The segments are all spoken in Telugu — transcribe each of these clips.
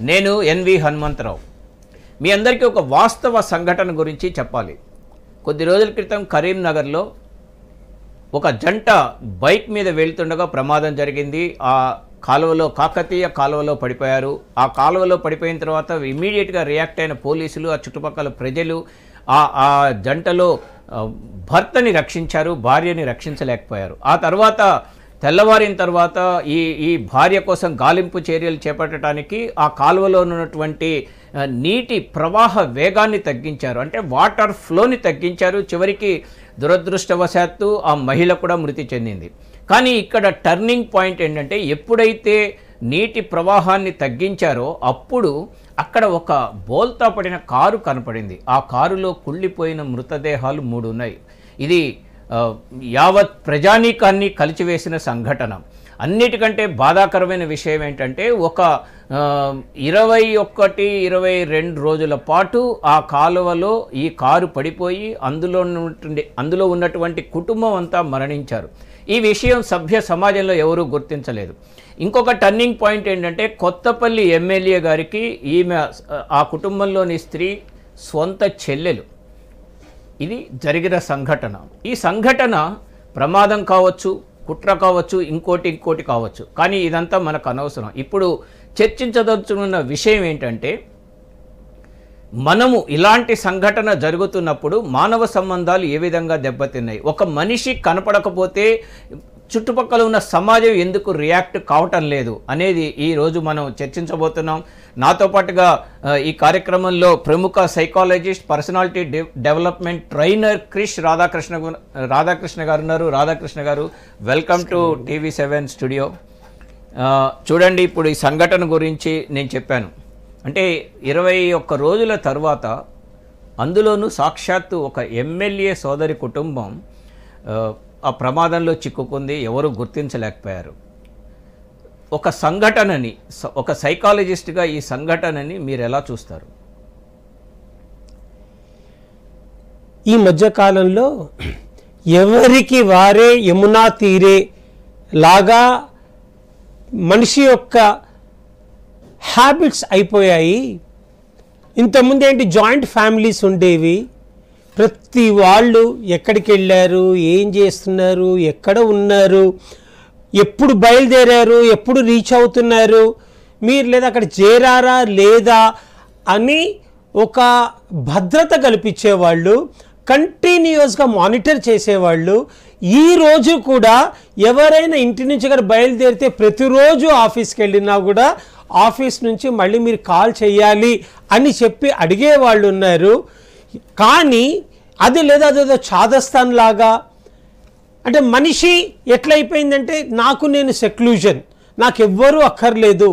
నేను ఎన్వి హనుమంతరావు మీ అందరికీ ఒక వాస్తవ సంఘటన గురించి చెప్పాలి కొద్ది రోజుల క్రితం కరీంనగర్లో ఒక జంట బైక్ మీద వెళ్తుండగా ప్రమాదం జరిగింది ఆ కాలువలో కాకతీయ కాలువలో పడిపోయారు ఆ కాలువలో పడిపోయిన తర్వాత ఇమీడియట్గా రియాక్ట్ అయిన పోలీసులు ఆ చుట్టుపక్కల ప్రజలు ఆ ఆ జంటలో ఆ, భర్తని రక్షించారు భార్యని రక్షించలేకపోయారు ఆ తర్వాత తెల్లవారిన తర్వాత ఈ ఈ భార్య కోసం గాలింపు చర్యలు చేపట్టడానికి ఆ కాలువలో ఉన్నటువంటి ఆ, నీటి ప్రవాహ వేగాన్ని తగ్గించారు అంటే వాటర్ ఫ్లోని తగ్గించారు చివరికి దురదృష్టవశాత్తు ఆ మహిళ కూడా మృతి చెందింది కానీ ఇక్కడ టర్నింగ్ పాయింట్ ఏంటంటే ఎప్పుడైతే నీటి ప్రవాహాన్ని తగ్గించారో అప్పుడు అక్కడ ఒక బోల్తా పడిన కారు కనపడింది ఆ కారులో కుళ్ళిపోయిన మృతదేహాలు మూడు ఉన్నాయి ఇది ఆ, యావత్ ప్రజానీకాన్ని కలిచివేసిన సంఘటన అన్నిటికంటే బాధాకరమైన విషయం ఏంటంటే ఒక ఆ, ఇరవై ఒక్కటి ఇరవై రెండు రోజుల పాటు ఆ కాలువలో ఈ కారు పడిపోయి అందులో ఉన్నటువంటి అందులో ఉన్నటువంటి కుటుంబం అంతా మరణించారు ఈ విషయం సభ్య సమాజంలో ఎవరూ గుర్తించలేదు ఇంకొక టర్నింగ్ పాయింట్ ఏంటంటే కొత్తపల్లి ఎమ్మెల్యే గారికి ఈమె ఆ కుటుంబంలోని స్త్రీ స్వంత చెల్లెలు ఇది జరిగిన సంఘటన ఈ సంఘటన ప్రమాదం కావచ్చు కుట్ర కావచ్చు ఇంకోటి ఇంకోటి కావచ్చు కానీ ఇదంతా మనకు అనవసరం ఇప్పుడు చర్చించదలుచుకున్న విషయం ఏంటంటే మనము ఇలాంటి సంఘటన జరుగుతున్నప్పుడు మానవ సంబంధాలు ఏ విధంగా దెబ్బతిన్నాయి ఒక మనిషి కనపడకపోతే చుట్టుపక్కల ఉన్న సమాజం ఎందుకు రియాక్ట్ కావటం లేదు అనేది ఈ రోజు మనం చర్చించబోతున్నాం నాతో పాటుగా ఆ, ఈ కార్యక్రమంలో ప్రముఖ సైకాలజిస్ట్ పర్సనాలిటీ డె- డెవలప్మెంట్ ట్రైనర్ క్రిష్ రాధాకృష్ణ గు- రాధాకృష్ణ గారు ఉన్నారు Radhakrishna garu welcome to TV seven studio ఆ, చూడండి ఇప్పుడు ఈ సంఘటన గురించి నేను చెప్పాను అంటే ఇరవై ఒక్క రోజుల తర్వాత అందులోనూ సాక్షాత్తు ఒక ఎమ్మెల్యే సోదరి కుటుంబం ఆ, ఆ ప్రమాదంలో చిక్కుకుంది ఎవరు గుర్తించలేకపోయారు ఒక సంఘటనని స- ఒక సైకాలజిస్ట్గా ఈ సంఘటనని మీరు ఎలా చూస్తారు ఈ మధ్యకాలంలో ఎవరికి వారే యమునా తీరే లాగా మనిషి యొక్క హ్యాబిట్స్ అయిపోయాయి ఇంతకుముందు ఏంటి జాయింట్ ఫ్యామిలీస్ ఉండేవి ప్రతి వాళ్ళు ఎక్కడికి వెళ్ళారు ఏం చేస్తున్నారు ఎక్కడ ఉన్నారు ఎప్పుడు బయలుదేరారు ఎప్పుడు రీచ్ అవుతున్నారు మీరు లేదా అక్కడ చేరారా లేదా అని ఒక భద్రత కల్పించేవాళ్ళు కంటిన్యూస్గా మానిటర్ చేసేవాళ్ళు ఈ రోజు కూడా ఎవరైనా ఇంటి నుంచి కానీ బయలుదేరితే ప్రతిరోజు ఆఫీస్కి వెళ్ళినా కూడా ఆఫీస్ నుంచి మళ్ళీ మీరు కాల్ చేయాలి అని చెప్పి అడిగే వాళ్ళు ఉన్నారు కానీ అది లేదా అదేదో చాదస్తాన్ లాగా అంటే మనిషి ఎట్లయిపోయిందంటే నాకు నేను సెక్లూజన్ నాకు ఎవ్వరూ అక్కర్లేదు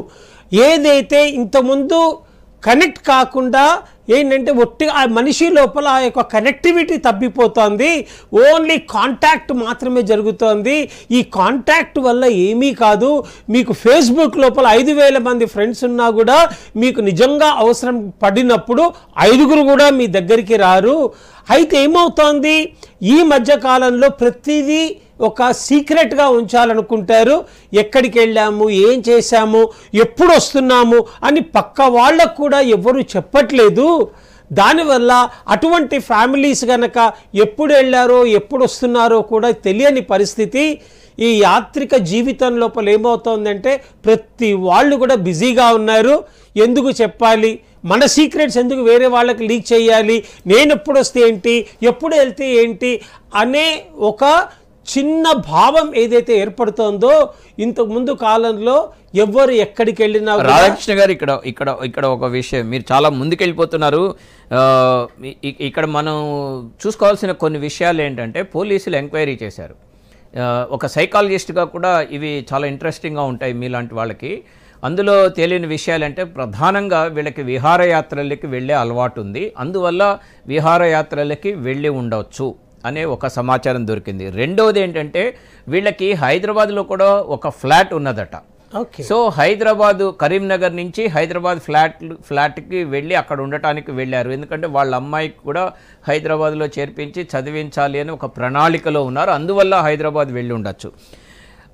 ఏదైతే ఇంతకుముందు కనెక్ట్ కాకుండా ఏంటంటే ఒట్టి ఆ మనిషి లోపల ఆ యొక్క కనెక్టివిటీ తప్పిపోతోంది ఓన్లీ కాంటాక్ట్ మాత్రమే జరుగుతోంది ఈ కాంటాక్ట్ వల్ల ఏమీ కాదు మీకు ఫేస్బుక్ లోపల ఐదు వేల మంది ఫ్రెండ్స్ ఉన్నా కూడా మీకు నిజంగా అవసరం పడినప్పుడు ఐదుగురు కూడా మీ దగ్గరికి రారు అయితే ఏమవుతోంది ఈ మధ్య కాలంలో ప్రతిదీ ఒక సీక్రెట్గా ఉంచాలనుకుంటారు ఎక్కడికి వెళ్ళాము ఏం చేశాము ఎప్పుడు వస్తున్నాము అని పక్క వాళ్ళకు కూడా ఎవరు చెప్పట్లేదు దానివల్ల అటువంటి ఫ్యామిలీస్ గనక ఎప్పుడు వెళ్ళారో ఎప్పుడు వస్తున్నారో కూడా తెలియని పరిస్థితి ఈ యాత్రిక జీవితం లోపల ఏమవుతోందంటే ప్రతి వాళ్ళు కూడా బిజీగా ఉన్నారు ఎందుకు చెప్పాలి మన సీక్రెట్స్ ఎందుకు వేరే వాళ్ళకి లీక్ చేయాలి నేను ఎప్పుడు వస్తే ఏంటి ఎప్పుడు వెళ్తే ఏంటి అనే ఒక చిన్న భావం ఏదైతే ఏర్పడుతోందో ఇంతకు ముందు కాలంలో ఎవ్వరు ఎక్కడికి వెళ్ళినా కూడా రాధాకృష్ణ గారు ఇక్కడ ఇక్కడ ఇక్కడ ఒక విషయం మీరు చాలా ముందుకెళ్ళిపోతున్నారు ఆ, ఇ- ఇ- ఇక్కడ మనం చూసుకోవాల్సిన కొన్ని విషయాలు ఏంటంటే పోలీసులు ఎంక్వైరీ చేశారు ఆ, ఒక సైకాలజిస్ట్గా కూడా ఇవి చాలా ఇంట్రెస్టింగ్గా ఉంటాయి మీలాంటి వాళ్ళకి అందులో తెలియని విషయాలంటే ప్రధానంగా వీళ్ళకి విహారయాత్రలకి వెళ్ళే అలవాటు ఉంది అందువల్ల విహారయాత్రలకి వెళ్ళి ఉండవచ్చు అనే ఒక సమాచారం దొరికింది రెండవది ఏంటంటే వీళ్ళకి హైదరాబాద్లో కూడా ఒక ఫ్లాట్ ఉన్నదట ఓకే సో హైదరాబాదు కరీంనగర్ నుంచి హైదరాబాద్ ఫ్లాట్ ఫ్లాట్కి వెళ్ళి అక్కడ ఉండటానికి వెళ్ళారు ఎందుకంటే వాళ్ళ అమ్మాయికి కూడా హైదరాబాద్లో చేర్పించి చదివించాలి అని ఒక ప్రణాళికలో ఉన్నారు అందువల్ల హైదరాబాద్ వెళ్ళి ఉండొచ్చు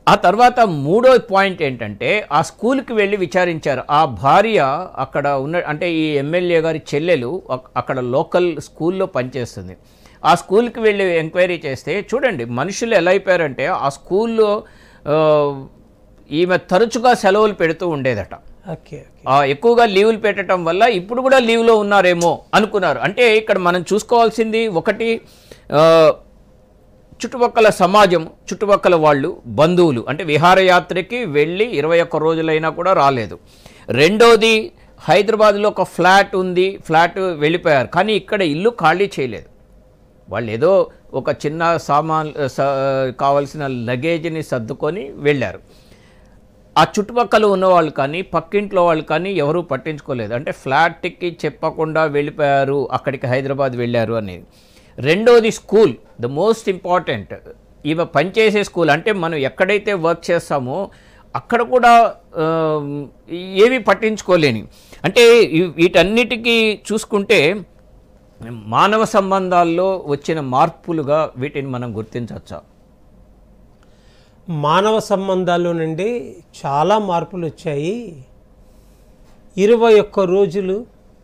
ఆ తర్వాత మూడో పాయింట్ ఏంటంటే ఆ స్కూల్కి వెళ్ళి విచారించారు ఆ భార్య అక్కడ ఉన్న అంటే ఈ ఎమ్మెల్యే గారి చెల్లెలు అక్- అక్కడ లోకల్ స్కూల్లో పనిచేస్తుంది ఆ స్కూల్కి వెళ్ళి ఎంక్వైరీ చేస్తే చూడండి మనుషులు ఎలా అయిపోయారంటే ఆ స్కూల్లో ఆ, ఈమె తరచుగా సెలవులు పెడుతూ ఉండేదట ఓకే ఓకే ఆ, ఎక్కువగా లీవులు పెట్టడం వల్ల ఇప్పుడు కూడా లీవ్లో ఉన్నారేమో అనుకున్నారు అంటే ఇక్కడ మనం చూసుకోవాల్సింది ఒకటి ఆ, చుట్టుపక్కల సమాజం చుట్టుపక్కల వాళ్ళు బంధువులు అంటే విహారయాత్రకి వెళ్ళి ఇరవై ఒక్క రోజులైనా కూడా రాలేదు రెండోది హైదరాబాద్లో ఒక ఫ్లాట్ ఉంది ఫ్లాట్ వెళ్ళిపోయారు కానీ ఇక్కడ ఇల్లు ఖాళీ చేయలేదు వాళ్ళు ఏదో ఒక చిన్న సామాన్ స- కావలసిన లగేజ్ని సర్దుకొని వెళ్ళారు ఆ చుట్టుపక్కల ఉన్నవాళ్ళు కానీ పక్కింట్లో వాళ్ళు కానీ ఎవరూ పట్టించుకోలేదు అంటే ఫ్లాట్కి చెప్పకుండా వెళ్ళిపోయారు అక్కడికి హైదరాబాద్ వెళ్ళారు అనేది రెండోది స్కూల్ ద మోస్ట్ ఇంపార్టెంట్ ఈమె పనిచేసే స్కూల్ అంటే మనం ఎక్కడైతే వర్క్ చేస్తామో అక్కడ కూడా ఆ, ఏమీ పట్టించుకోలేని అంటే ఈ- వీటన్నిటికీ చూసుకుంటే మానవ సంబంధాల్లో వచ్చిన మార్పులుగా వీటిని మనం గుర్తించవచ్చా మానవ సంబంధాల్లో నుండి చాలా మార్పులు వచ్చాయి ఇరవై ఒక్క రోజులు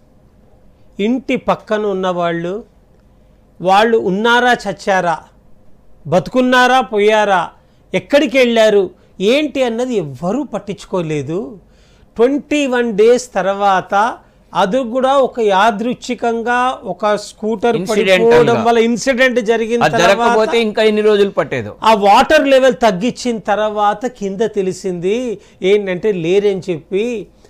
ఇంటి పక్కన ఉన్నవాళ్ళు వాళ్ళు ఉన్నారా చచ్చారా బతుకున్నారా పోయారా ఎక్కడికి వెళ్ళారు ఏంటి అన్నది ఎవ్వరూ పట్టించుకోలేదు ట్వంటీ వన్ డేస్ తర్వాత అది కూడా ఒక యాదృచ్ఛికంగా ఒక స్కూటర్ Incidental పడిపోవడం గా. వల్ల ఇన్సిడెంట్ జరిగిన అది తర్వాత జరగకపోతే ఇంకా ఎన్ని రోజులు పట్టేదో ఆ వాటర్ లెవెల్ తగ్గించిన తర్వాత కింద తెలిసింది ఏంటంటే లేరని చెప్పి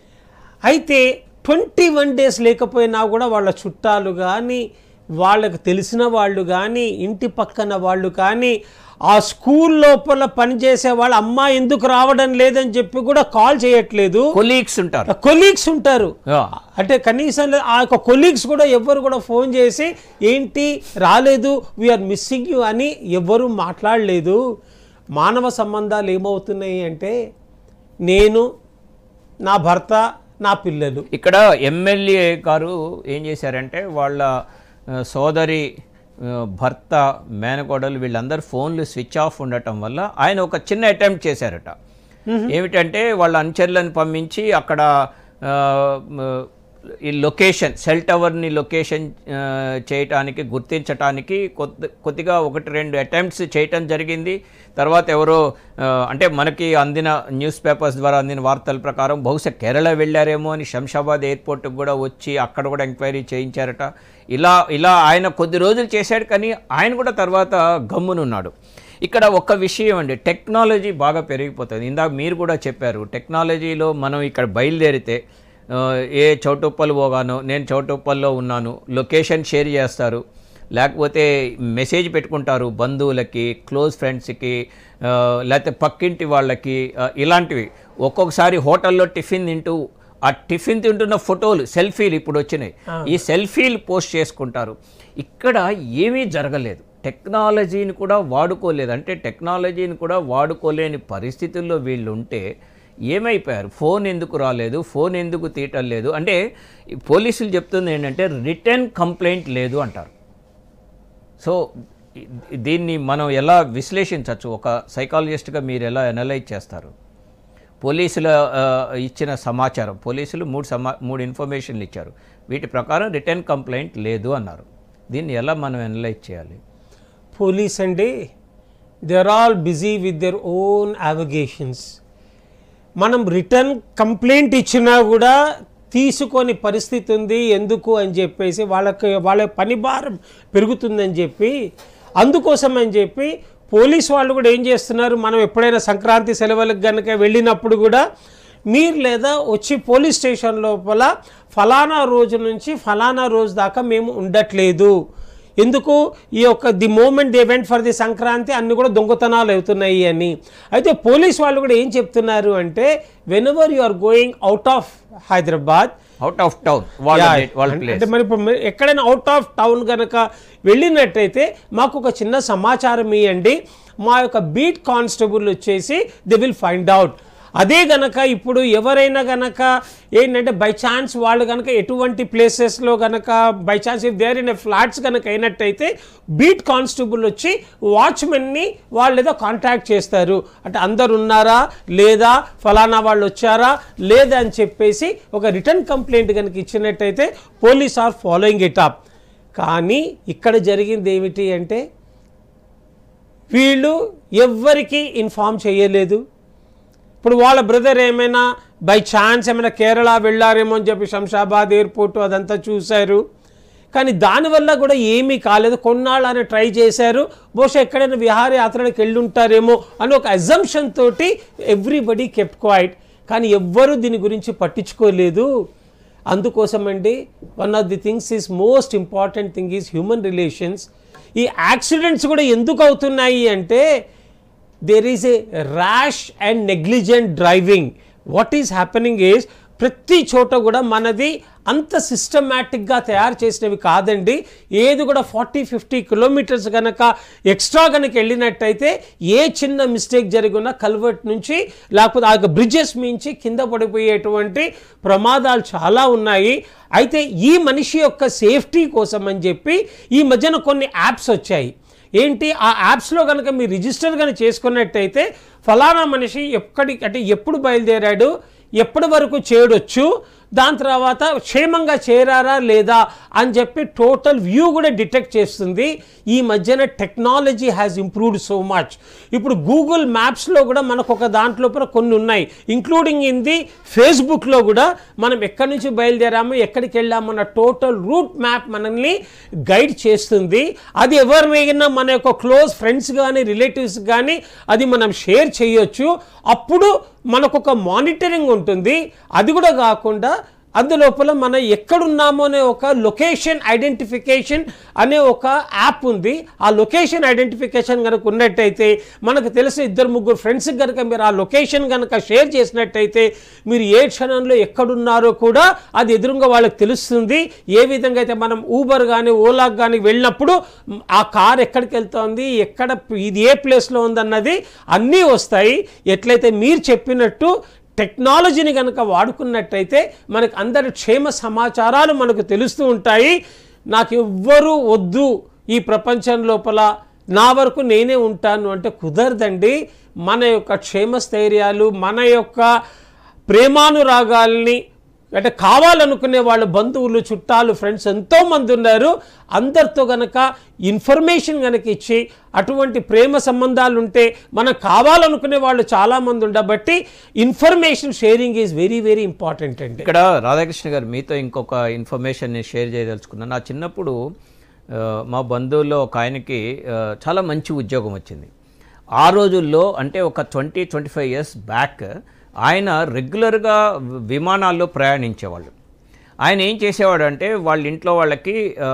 అయితే ట్వంటీ వన్ డేస్ లేకపోయినా కూడా వాళ్ళ చుట్టాలు కానీ వాళ్ళకి తెలిసిన వాళ్ళు కానీ ఇంటి పక్కన వాళ్ళు కానీ ఆ స్కూల్ లోపల పనిచేసే వాళ్ళు అమ్మ ఎందుకు రావడం లేదని చెప్పి కూడా కాల్ చేయట్లేదు కొలీగ్స్ ఉంటారు కొలీగ్స్ ఉంటారు Yeah. అంటే కనీసం లే- ఆ యొక్క కొలీగ్స్ కూడా ఎవ్వరు కూడా ఫోన్ చేసి ఏంటి రాలేదు వీఆర్ మిస్సింగ్ యూ అని ఎవ్వరూ మాట్లాడలేదు మానవ సంబంధాలు ఏమవుతున్నాయి అంటే నేను నా భర్త నా పిల్లలు ఇక్కడ ఎమ్మెల్యే గారు ఏం చేశారంటే వాళ్ళ ఆ, సోదరి ఆ, భర్త మేనకోడలు వీళ్ళందరూ ఫోన్లు స్విచ్ ఆఫ్ ఉండటం వల్ల ఆయన ఒక చిన్న అటెంప్ట్ చేశారట ఏమిటంటే వాళ్ళ అనుచరులను పంపించి అక్కడ ఆ, మ, ఈ లొకేషన్ సెల్ టవర్ని లొకేషన్ ఆ, చేయటానికి గుర్తించటానికి కొద్ది కొద్దిగా ఒకటి రెండు అటెంప్ట్స్ చేయటం జరిగింది తర్వాత ఎవరో ఆ, అంటే మనకి అందిన న్యూస్ పేపర్స్ ద్వారా అందిన వార్తల ప్రకారం బహుశా కేరళ వెళ్ళారేమో అని శంషాబాద్ ఎయిర్పోర్ట్కి కూడా వచ్చి అక్కడ కూడా ఎంక్వైరీ చేయించారట ఇలా ఇలా ఆయన కొద్ది రోజులు చేశాడు కానీ ఆయన కూడా తర్వాత గమ్మునున్నాడు ఇక్కడ ఒక్క విషయం అండి టెక్నాలజీ బాగా పెరిగిపోతుంది ఇందాక మీరు కూడా చెప్పారు టెక్నాలజీలో మనం ఇక్కడ బయలుదేరితే ఆ, ఏ చౌటుప్పలు పోగానో నేను చౌటుప్పల్లో ఉన్నాను లొకేషన్ షేర్ చేస్తారు లేకపోతే మెసేజ్ పెట్టుకుంటారు బంధువులకి క్లోజ్ ఫ్రెండ్స్కి ఆ, లేకపోతే పక్కింటి వాళ్ళకి ఆ, ఇలాంటివి ఒక్కొక్కసారి హోటల్లో టిఫిన్ తింటూ ఆ టిఫిన్ తింటున్న ఫోటోలు సెల్ఫీలు ఇప్పుడు వచ్చినాయి ఈ సెల్ఫీలు పోస్ట్ చేసుకుంటారు ఇక్కడ ఏమీ జరగలేదు టెక్నాలజీని కూడా వాడుకోలేదు అంటే టెక్నాలజీని కూడా వాడుకోలేని పరిస్థితుల్లో వీళ్ళు ఉంటే ఏమైపోయారు ఫోన్ ఎందుకు రాలేదు ఫోన్ ఎందుకు తీయటం లేదు అంటే ఈ పోలీసులు చెప్తుంది ఏంటంటే రిటర్న్ కంప్లైంట్ లేదు అంటారు సో ఇ- దీన్ని మనం ఎలా విశ్లేషించవచ్చు ఒక సైకాలజిస్ట్గా మీరు ఎలా అనలైజ్ చేస్తారు పోలీసుల ఆ, ఇచ్చిన సమాచారం పోలీసులు మూడు సమా మూడు ఇన్ఫర్మేషన్లు ఇచ్చారు వీటి ప్రకారం రిటర్న్ కంప్లైంట్ లేదు అన్నారు దీన్ని ఎలా మనం అనలైజ్ చేయాలి పోలీస్ అండి they are all busy with their own obligations మనం రిటర్న్ కంప్లైంట్ ఇచ్చినా కూడా తీసుకొని పరిస్థితి ఉంది ఎందుకు అని చెప్పేసి వాళ్ళకి వాళ్ళ పని భారం పెరుగుతుందని చెప్పి అందుకోసం అని చెప్పి పోలీస్ వాళ్ళు కూడా ఏం చేస్తున్నారు మనం ఎప్పుడైనా సంక్రాంతి సెలవులకు కనుక వెళ్ళినప్పుడు కూడా మీరు లేదా వచ్చి పోలీస్ స్టేషన్ లోపల ఫలానా రోజు నుంచి ఫలానా రోజు దాకా మేము ఉండట్లేదు ఎందుకు ఈ యొక్క the moment the event for the Sankranti అన్ని కూడా దొంగతనాలు అవుతున్నాయి అని అయితే పోలీస్ వాళ్ళు కూడా ఏం చెప్తున్నారు అంటే whenever you are going out of Hyderabad out of town వాళ్ళ Yeah, date, వాళ్ళ అంటే- ప్లేస్ అంటే మరి ఇప్పుడు మీరు ఎక్కడైనా అవుట్ ఆఫ్ టౌన్ కనుక వెళ్ళినట్టయితే మాకు ఒక చిన్న సమాచారం ఇవ్వండి మా యొక్క బీట్ కానిస్టేబుల్ వచ్చేసి దే విల్ ఫైండ్ అవుట్ అదే గనక ఇప్పుడు ఎవరైనా గనక ఏంటంటే బై ఛాన్స్ వాళ్ళు గనక ఎటువంటి ప్లేసెస్లో గనక by chance if there in flats గనక అయినట్టయితే బీట్ కానిస్టేబుల్ వచ్చి వాచ్మెన్ని వాళ్ళు ఏదో కాంటాక్ట్ చేస్తారు అంటే అందరు ఉన్నారా లేదా ఫలానా వాళ్ళు వచ్చారా లేదా అని చెప్పేసి ఒక రిటర్న్ కంప్లైంట్ కనుక ఇచ్చినట్టయితే police are following it up కానీ ఇక్కడ జరిగింది ఏమిటి అంటే వీళ్ళు ఎవ్వరికీ ఇన్ఫామ్ చేయలేదు ఇప్పుడు వాళ్ళ బ్రదర్ ఏమైనా బై ఛాన్స్ ఏమైనా కేరళ వెళ్ళారేమో అని చెప్పి శంషాబాద్ ఎయిర్పోర్ట్ అదంతా చూశారు కానీ దానివల్ల కూడా ఏమీ కాలేదు కొన్నాళ్ళు ఆయన ట్రై చేశారు బహుశా ఎక్కడైనా విహారయాత్రలకు వెళ్ళి ఉంటారేమో అని ఒక అజంప్షన్ తోటి ఎవ్రీబడి కెప్ట్ క్వైట్ కానీ ఎవ్వరూ దీని గురించి పట్టించుకోలేదు అందుకోసమండి one of the things is most important thing is human relations ఈ యాక్సిడెంట్స్ కూడా ఎందుకు అవుతున్నాయి అంటే there is a rash and negligent driving what is happening is ప్రతి చోట కూడా మనది అంత సిస్టమేటిక్గా తయారు చేసినవి కాదండి ఏది కూడా ఫార్టీ ఫిఫ్టీ కిలోమీటర్స్ కనుక ఎక్స్ట్రా కనుక వెళ్ళినట్టయితే ఏ చిన్న మిస్టేక్ జరిగినా కల్వర్ట్ నుంచి లేకపోతే ఆ బ్రిడ్జెస్ మించి కింద పడిపోయేటువంటి ప్రమాదాలు చాలా ఉన్నాయి అయితే ఈ మనిషి యొక్క సేఫ్టీ కోసం అని చెప్పి ఈ మధ్యన కొన్ని యాప్స్ వచ్చాయి ఏంటి ఆ యాప్స్లో కనుక మీరు రిజిస్టర్ కనుక చేసుకున్నట్టయితే ఫలానా మనిషి ఎక్కడి అంటే ఎప్పుడు బయలుదేరాడు ఎప్పటి వరకు చేరొచ్చు దాని తర్వాత క్షేమంగా చేరారా లేదా అని చెప్పి టోటల్ వ్యూ కూడా డిటెక్ట్ చేస్తుంది ఈ మధ్యన technology has improved so much ఇప్పుడు గూగుల్ మ్యాప్స్లో కూడా మనకు ఒక దాంట్లో కూడా కొన్ని ఉన్నాయి ఇంక్లూడింగ్ ఇన్ ది ఫేస్బుక్లో కూడా మనం ఎక్కడి నుంచి బయలుదేరామో ఎక్కడికి వెళ్ళామన్న టోటల్ రూట్ మ్యాప్ మనల్ని గైడ్ చేస్తుంది అది ఎవరినైనా మన యొక్క క్లోజ్ ఫ్రెండ్స్ కానీ రిలేటివ్స్ కానీ అది మనం షేర్ చేయొచ్చు అప్పుడు మనకు ఒక మానిటరింగ్ ఉంటుంది అది కూడా కాకుండా అందులోపల మనం ఎక్కడున్నామో అనే ఒక లొకేషన్ ఐడెంటిఫికేషన్ అనే ఒక యాప్ ఉంది ఆ లొకేషన్ ఐడెంటిఫికేషన్ కనుక ఉన్నట్టయితే మనకు తెలిసి ఇద్దరు ముగ్గురు ఫ్రెండ్స్ కనుక మీరు ఆ లొకేషన్ కనుక షేర్ చేసినట్టయితే మీరు ఏ క్షణంలో ఎక్కడున్నారో కూడా అది ఎదురుగా వాళ్ళకి తెలుస్తుంది ఏ విధంగా అయితే మనం ఊబర్ కానీ ఓలాకి కానీ వెళ్ళినప్పుడు ఆ కార్ ఎక్కడికి వెళ్తోంది ఎక్కడ ఇది ఏ ప్లేస్లో ఉందన్నది అన్నీ వస్తాయి ఎట్లయితే మీరు చెప్పినట్టు టెక్నాలజీని కనుక వాడుకున్నట్టయితే మనకు అందరి క్షేమ సమాచారాలు మనకు తెలుస్తూ ఉంటాయి నాకు ఎవ్వరూ వద్దు ఈ ప్రపంచం లోపల నా వరకు నేనే ఉంటాను అంటే కుదరదండి మన యొక్క క్షేమస్థైర్యాలు మన యొక్క ప్రేమానురాగాల్ని అంటే కావాలనుకునే వాళ్ళ బంధువులు చుట్టాలు ఫ్రెండ్స్ ఎంతోమంది ఉన్నారు అందరితో గనక ఇన్ఫర్మేషన్ కనుక ఇచ్చి అటువంటి ప్రేమ సంబంధాలు ఉంటే మనకు కావాలనుకునే వాళ్ళు చాలామంది ఉండబట్టి information sharing is very very important అండి ఇక్కడ రాధాకృష్ణ గారు మీతో ఇంకొక ఇన్ఫర్మేషన్ నేను షేర్ చేయదలుచుకున్నాను నా చిన్నప్పుడు ఆ, మా బంధువుల్లో ఒక ఆయనకి ఆ, చాలా మంచి ఉద్యోగం వచ్చింది ఆ రోజుల్లో అంటే ఒక twenty twenty five years back ఆయన రెగ్యులర్గా విమానాల్లో ప్రయాణించేవాళ్ళు ఆయన ఏం చేసేవాడు అంటే వాళ్ళ ఇంట్లో వాళ్ళకి ఆ,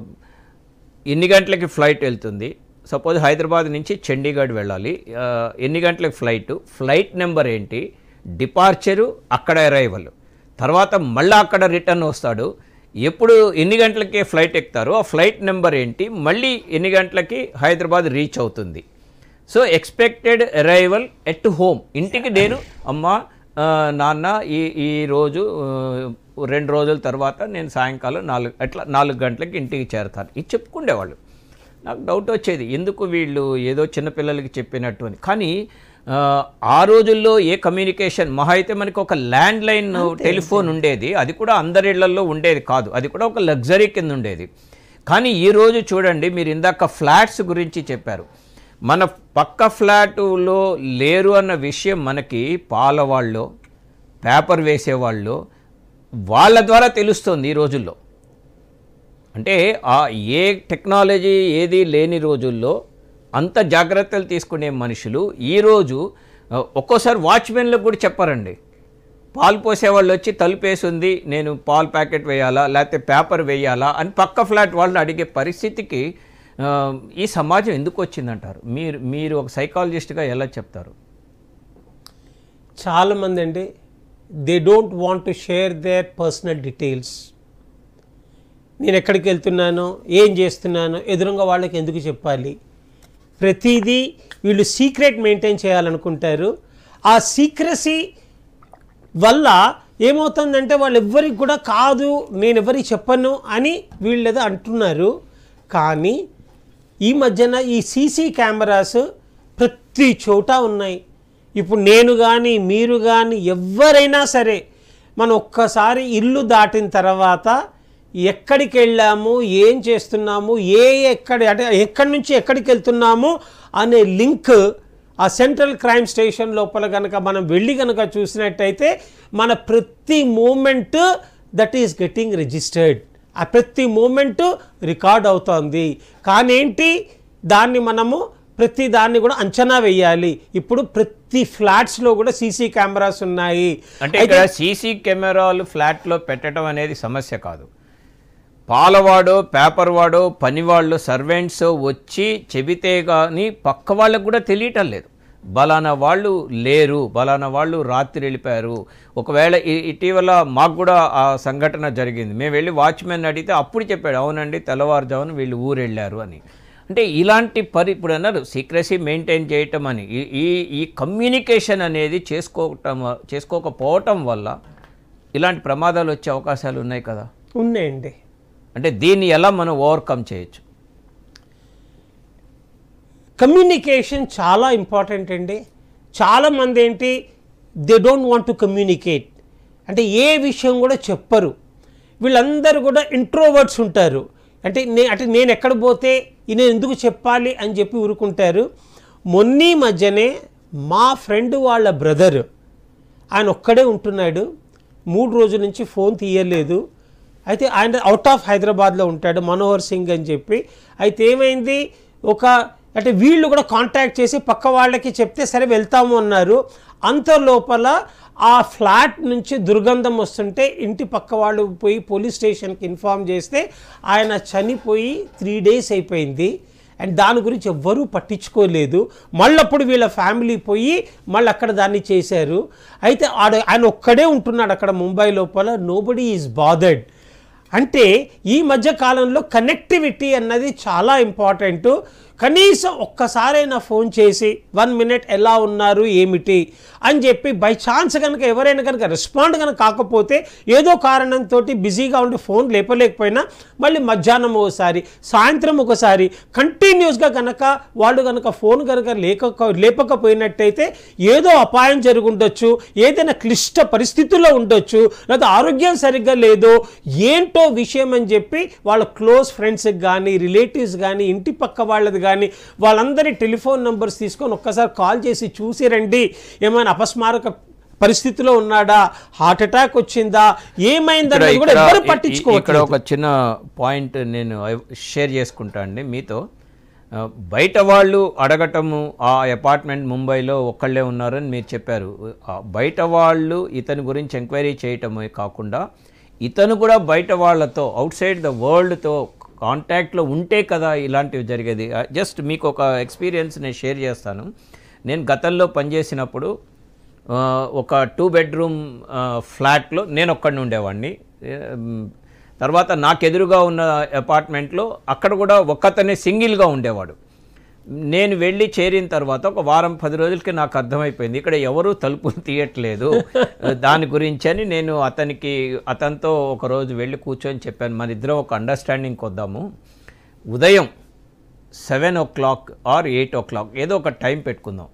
ఎన్ని గంటలకి ఫ్లైట్ వెళ్తుంది సపోజ్ హైదరాబాద్ నుంచి చండీగఢ్ వెళ్ళాలి ఆ, ఎన్ని గంటలకు ఫ్లైట్ ఫ్లైట్ నెంబర్ ఏంటి డిపార్చరు అక్కడ అరైవల్ తర్వాత మళ్ళీ అక్కడ రిటర్న్ వస్తాడు ఎప్పుడు ఎన్ని గంటలకి ఫ్లైట్ ఎక్కుతారో ఆ ఫ్లైట్ నెంబర్ ఏంటి మళ్ళీ ఎన్ని గంటలకి హైదరాబాద్ రీచ్ అవుతుంది so expected arrival at home ఇంటికి నేను అమ్మ ఆ, నాన్న ఈ ఈ రోజు ఆ, రెండు రోజుల తర్వాత నేను సాయంకాలం నాలుగు అట్లా నాలుగు గంటలకి ఇంటికి చేరతాను ఇది చెప్పుకుండేవాళ్ళు నాకు డౌట్ వచ్చేది ఎందుకు వీళ్ళు ఏదో చిన్నపిల్లలకి చెప్పినట్టు అని కానీ ఆ, ఆ రోజుల్లో ఏ కమ్యూనికేషన్ మహా అయితే మనకి ఒక ల్యాండ్ లైన్ టెలిఫోన్ ఉండేది అది కూడా అందరి ఇళ్లలో ఉండేది కాదు అది కూడా ఒక లగ్జరీ కింద ఉండేది కానీ ఈ రోజు చూడండి మీరు ఇందాక ఫ్లాట్స్ గురించి చెప్పారు మన పక్క ఫ్లాటులో లేరు అన్న విషయం మనకి పాలవాళ్ళు పేపర్ వేసేవాళ్ళు వాళ్ళ ద్వారా తెలుస్తుంది ఈ రోజుల్లో అంటే ఆ ఏ టెక్నాలజీ ఏది లేని రోజుల్లో అంత జాగ్రత్తలు తీసుకునే మనుషులు ఈరోజు ఆ, ఒక్కోసారి వాచ్మెన్లకు కూడా చెప్పారండి పాలు పోసేవాళ్ళు వచ్చి తలుపేసి ఉంది నేను పాలు ప్యాకెట్ వేయాలా లేకపోతే పేపర్ వేయాలా అని పక్క ఫ్లాట్ వాళ్ళని అడిగే పరిస్థితికి ఆ, ఈ సమాజం ఎందుకు వచ్చిందంటారు మీరు మీరు ఒక సైకాలజిస్ట్గా ఎలా చెప్తారు చాలామంది అండి they don't want to share their personal details నేను ఎక్కడికి వెళ్తున్నానో ఏం చేస్తున్నానో ఎదురుగా వాళ్ళకి ఎందుకు చెప్పాలి ప్రతిదీ వీళ్ళు సీక్రెట్ మెయింటైన్ చేయాలనుకుంటారు ఆ సీక్రసీ వల్ల ఏమవుతుందంటే వాళ్ళు ఎవ్వరికి కూడా కాదు నేను ఎవరికి చెప్పను అని వీళ్ళేదో అంటున్నారు కానీ ఈ మధ్యన ఈ సీసీ కెమెరాస్ ప్రతి చోట ఉన్నాయి ఇప్పుడు నేను కానీ మీరు కానీ ఎవరైనా సరే మనం ఒక్కసారి ఇల్లు దాటిన తర్వాత ఎక్కడికి వెళ్ళాము ఏం చేస్తున్నాము ఏ ఎక్కడ అంటే ఎక్కడి నుంచి ఎక్కడికి వెళ్తున్నాము అనే లింక్ ఆ సెంట్రల్ క్రైమ్ స్టేషన్ లోపల కనుక మనం వెళ్ళి కనుక చూసినట్టయితే మన ప్రతి moment that is getting registered ఆ ప్రతి మూమెంట్ రికార్డ్ అవుతోంది కానీ ఏంటి దాన్ని మనము ప్రతి దాన్ని కూడా అంచనా వేయాలి ఇప్పుడు ప్రతి ఫ్లాట్స్లో కూడా సీసీ కెమెరాస్ ఉన్నాయి అంటే ఇక్కడ సీసీ కెమెరాలు ఫ్లాట్లో పెట్టడం అనేది సమస్య కాదు పాలవాడు పేపర్ వాడు పనివాళ్ళు సర్వెంట్స్ వచ్చి చెబితే కానీ పక్క వాళ్ళకు కూడా తెలియటం లేదు బలానా వాళ్ళు లేరు బలానా వాళ్ళు రాత్రి వెళ్ళిపోయారు ఒకవేళ ఇ- ఇటీవల మాకు కూడా ఆ సంఘటన జరిగింది మేము వెళ్ళి వాచ్మెన్ అడిగితే అప్పుడు చెప్పాడు అవునండి తెల్లవారుజామున వీళ్ళు ఊరు వెళ్ళారు అని అంటే ఇలాంటి పరి ఇప్పుడు అన్నారు సీక్రసీ మెయింటైన్ చేయటం అని ఈ- ఈ ఈ కమ్యూనికేషన్ అనేది చేసుకోవటం చేసుకోకపోవటం వల్ల ఇలాంటి ప్రమాదాలు వచ్చే అవకాశాలు ఉన్నాయి కదా ఉన్నాయండి అంటే దీన్ని ఎలా మనం ఓవర్కమ్ చేయొచ్చు కమ్యూనికేషన్ చాలా ఇంపార్టెంట్ అండి చాలామంది ఏంటి they don't want to communicate అంటే ఏ విషయం కూడా చెప్పరు వీళ్ళందరూ కూడా ఇంట్రోవర్ట్స్ ఉంటారు అంటే నే అంటే నేను ఎక్కడ పోతే నేను ఎందుకు చెప్పాలి అని చెప్పి ఊరుకుంటారు మొన్నీ మధ్యనే మా ఫ్రెండ్ వాళ్ళ బ్రదర్ ఆయన ఒక్కడే ఉంటున్నాడు మూడు రోజుల నుంచి ఫోన్ తీయలేదు అయితే ఆయన అవుట్ ఆఫ్ హైదరాబాద్లో ఉంటాడు మనోహర్ సింగ్ అని చెప్పి అయితే ఏమైంది ఒక అంటే వీళ్ళు కూడా కాంటాక్ట్ చేసి పక్క వాళ్ళకి చెప్తే సరే వెళ్తాము అన్నారు అంత లోపల ఆ ఫ్లాట్ నుంచి దుర్గంధం వస్తుంటే ఇంటి పక్క వాళ్ళు పోయి పోలీస్ స్టేషన్కి ఇన్ఫామ్ చేస్తే ఆయన చనిపోయి త్రీ డేస్ అయిపోయింది అండ్ దాని గురించి ఎవ్వరూ పట్టించుకోలేదు మళ్ళప్పుడు వీళ్ళ ఫ్యామిలీ పోయి మళ్ళీ అక్కడ దాన్ని చేశారు అయితే ఆడ ఆయన ఒక్కడే ఉంటున్నాడు అక్కడ ముంబై లోపల నోబడి ఈజ్ బాదర్డ్ అంటే ఈ మధ్య కాలంలో కనెక్టివిటీ అన్నది చాలా ఇంపార్టెంట్ కనీసం ఒక్కసారైనా ఫోన్ చేసి వన్ మినిట్ ఎలా ఉన్నారు ఏమిటి అని చెప్పి బై ఛాన్స్ కనుక ఎవరైనా కనుక రెస్పాండ్ కనుక కాకపోతే ఏదో కారణంతో బిజీగా ఉండి ఫోన్ లేపలేకపోయినా మళ్ళీ మధ్యాహ్నం ఒకసారి సాయంత్రం ఒకసారి కంటిన్యూస్గా కనుక వాళ్ళు కనుక ఫోన్ కనుక లేక లేపకపోయినట్టయితే ఏదో అపాయం జరుగుండొచ్చు ఏదైనా క్లిష్ట పరిస్థితుల్లో ఉండొచ్చు లేదా ఆరోగ్యం సరిగ్గా లేదో ఏంటో విషయం అని చెప్పి వాళ్ళ క్లోజ్ ఫ్రెండ్స్కి కానీ రిలేటివ్స్ కానీ ఇంటి పక్క వాళ్ళది కానీ వాళ్ళందరి టెలిఫోన్ నెంబర్స్ తీసుకొని ఒక్కసారి కాల్ చేసి చూసి రండి ఏమైనా అపస్మారక పరిస్థితిలో ఉన్నాడా హార్ట్ అటాక్ వచ్చిందా ఏమైందని కూడా ఇక్కడ- ఎవరు ఇక్కడ పట్టించుకోవట్లేదు ఒక చిన్న పాయింట్ నేను షేర్ చేసుకుంటా అండి మీతో ఆ, బయట వాళ్ళు అడగటము ఆ అపార్ట్మెంట్ ముంబైలో ఒక్కళ్ళే ఉన్నారని మీరు చెప్పారు ఆ, బయట వాళ్ళు ఇతని గురించి ఎంక్వైరీ చేయటమే కాకుండా ఇతను కూడా బయట వాళ్ళతో అవుట్ సైడ్ ద వరల్డ్తో కాంటాక్ట్లో ఉంటే కదా ఇలాంటివి జరిగేది జస్ట్ మీకు ఒక ఎక్స్పీరియన్స్ నేను షేర్ చేస్తాను నేను గతంలో పనిచేసినప్పుడు ఆ, ఒక టూ బెడ్రూమ్ ఆ, ఫ్లాట్లో నేను ఒక్కడిని ఉండేవాడిని ఏం, తర్వాత నాకు ఎదురుగా ఉన్న అపార్ట్మెంట్లో అక్కడ కూడా ఒక్కతనే సింగిల్గా ఉండేవాడు నేను వెళ్ళి చేరిన తర్వాత ఒక వారం పది రోజులకి నాకు అర్థమైపోయింది ఇక్కడ ఎవరూ తలుపులు తీయట్లేదు దాని గురించి అని నేను అతనికి అతనితో ఒక రోజు వెళ్ళి కూర్చొని చెప్పాను మన ఇద్దరం ఒక అండర్స్టాండింగ్కి వద్దాము ఉదయం seven o'clock or eight o'clock ఏదో ఒక టైం పెట్టుకుందాం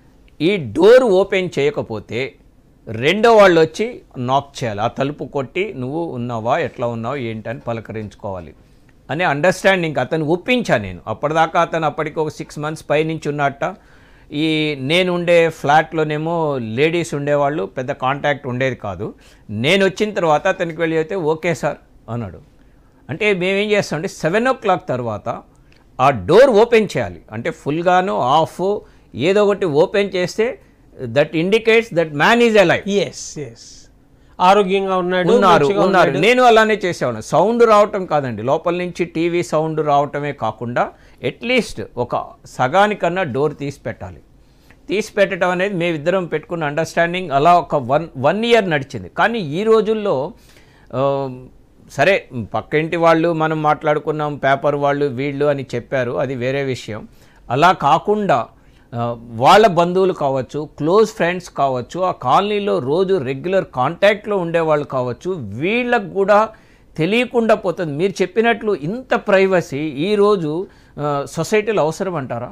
ఈ డోర్ ఓపెన్ చేయకపోతే రెండో వాళ్ళు వచ్చి నాక్ చేయాలి ఆ తలుపు కొట్టి నువ్వు ఉన్నావా ఎట్లా ఉన్నావు ఏంటని పలకరించుకోవాలి అనే అండర్స్టాండింగ్ అతను ఒప్పించా నేను అప్పటిదాకా అతను అప్పటికి ఒక సిక్స్ మంత్స్ పైనుంచి ఉన్నట్ట ఈ నేను ఉండే ఫ్లాట్లోనేమో లేడీస్ ఉండేవాళ్ళు పెద్ద కాంటాక్ట్ ఉండేది కాదు నేను వచ్చిన తర్వాత అతనికి వెళ్ళి అయితే ఓకే సార్ అన్నాడు అంటే మేమేం చేస్తామంటే సెవెన్ ఓ క్లాక్ తర్వాత ఆ డోర్ ఓపెన్ చేయాలి అంటే ఫుల్గాను ఆఫ్ ఏదో ఒకటి ఓపెన్ చేస్తే that indicates that man is alive yes yes ఆరోగ్యంగా ఉన్నాడు ఉన్నారు మంచిగా ఉన్నారు ఉన్నాడు. నేను అలానే చేసేవాడు సౌండ్ రావటం కాదండి లోపల నుంచి టీవీ సౌండ్ రావటమే కాకుండా అట్లీస్ట్ ఒక సగానికన్నా డోర్ తీసి పెట్టాలి తీసి పెట్టడం అనేది మేమిద్దరం పెట్టుకున్న అండర్స్టాండింగ్ అలా ఒక వన్ వన్ ఇయర్ నడిచింది కానీ ఈ రోజుల్లో ఆ, సరే పక్కింటి వాళ్ళు మనం మాట్లాడుకున్నాం పేపర్ వాళ్ళు వీళ్ళు అని చెప్పారు అది వేరే విషయం అలా కాకుండా ఆ, వాళ్ళ బంధువులు కావచ్చు క్లోజ్ ఫ్రెండ్స్ కావచ్చు ఆ కాలనీలో రోజు రెగ్యులర్ కాంటాక్ట్లో ఉండేవాళ్ళు కావచ్చు వీళ్ళకు కూడా తెలియకుండా పోతుంది మీరు చెప్పినట్లు ఇంత ప్రైవసీ ఈరోజు సొసైటీలో అవసరం అంటారా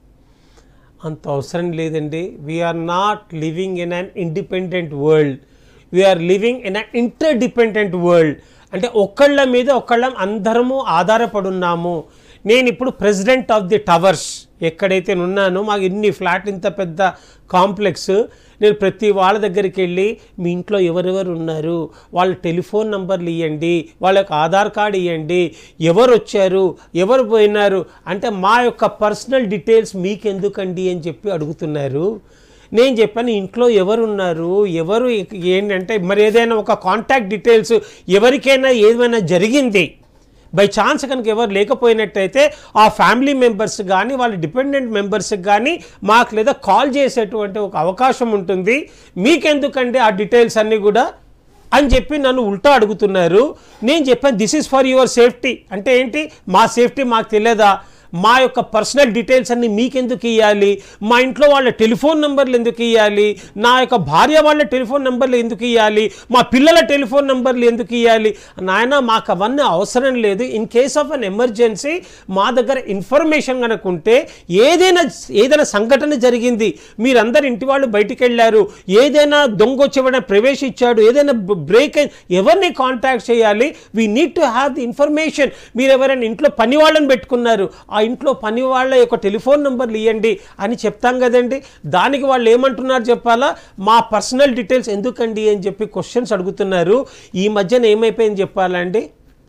అంత అవసరం లేదండి we are not living in an independent world we are living in an interdependent world అంటే ఒకళ్ళ మీద ఒకళ్ళం అందరము ఆధారపడి ఉన్నాము నేను ఇప్పుడు ప్రెసిడెంట్ ఆఫ్ ది టవర్స్ ఎక్కడైతే ఉన్నానో మాకు ఇన్ని ఫ్లాట్ ఇంత పెద్ద కాంప్లెక్స్ నేను ప్రతి వాళ్ళ దగ్గరికి వెళ్ళి మీ ఇంట్లో ఎవరెవరు ఉన్నారు వాళ్ళ టెలిఫోన్ నంబర్లు ఇవ్వండి వాళ్ళ యొక్క ఆధార్ కార్డ్ ఇవ్వండి ఎవరు వచ్చారు ఎవరు పోయినారు అంటే మా యొక్క పర్సనల్ డీటెయిల్స్ మీకెందుకండి అని చెప్పి అడుగుతున్నారు నేను చెప్పాను ఇంట్లో ఎవరు ఉన్నారు ఎవరు ఏంటంటే మరి ఏదైనా ఒక కాంటాక్ట్ డీటెయిల్స్ ఎవరికైనా ఏమైనా జరిగింది బై ఛాన్స్ కనుక ఎవరు లేకపోయినట్టయితే ఆ ఫ్యామిలీ మెంబర్స్ కానీ వాళ్ళ డిపెండెంట్ మెంబర్స్కి కానీ మాకు లేదా కాల్ చేసేటువంటి ఒక అవకాశం ఉంటుంది మీకెందుకంటే ఆ డీటెయిల్స్ అన్నీ కూడా అని చెప్పి నన్ను ఉల్టా అడుగుతున్నారు నేను చెప్పాను this is for your safety అంటే ఏంటి మా సేఫ్టీ మాకు తెలియదా మా యొక్క పర్సనల్ డీటెయిల్స్ అన్ని మీకెందుకు ఇవ్వాలి మా ఇంట్లో వాళ్ళ టెలిఫోన్ నెంబర్లు ఎందుకు ఇవ్వాలి నా యొక్క భార్య వాళ్ళ టెలిఫోన్ నెంబర్లు ఎందుకు ఇవ్వాలి మా పిల్లల టెలిఫోన్ నెంబర్లు ఎందుకు ఇవ్వాలి నాయన మాకు అవన్నీ అవసరం లేదు in case of an emergency మా దగ్గర ఇన్ఫర్మేషన్ కనుక ఉంటే ఏదైనా ఏదైనా సంఘటన జరిగింది మీరందరు ఇంటి వాళ్ళు బయటికి వెళ్ళారు ఏదైనా దొంగ వచ్చి ఎవరైనా ప్రవేశించాడు ఏదైనా బ్రేక్ ఎవరిని కాంటాక్ట్ చేయాలి we need to have the information మీరు ఎవరైనా ఇంట్లో పని వాళ్ళని పెట్టుకున్నారు ఆ ఇంట్లో పని వాళ్ళ యొక్క టెలిఫోన్ నెంబర్లు ఇవ్వండి అని చెప్తాం కదండి దానికి వాళ్ళు ఏమంటున్నారు చెప్పాలా మా పర్సనల్ డీటెయిల్స్ ఎందుకండి అని చెప్పి క్వశ్చన్స్ అడుగుతున్నారు ఈ మధ్యన ఏమైపోయింది చెప్పాలండి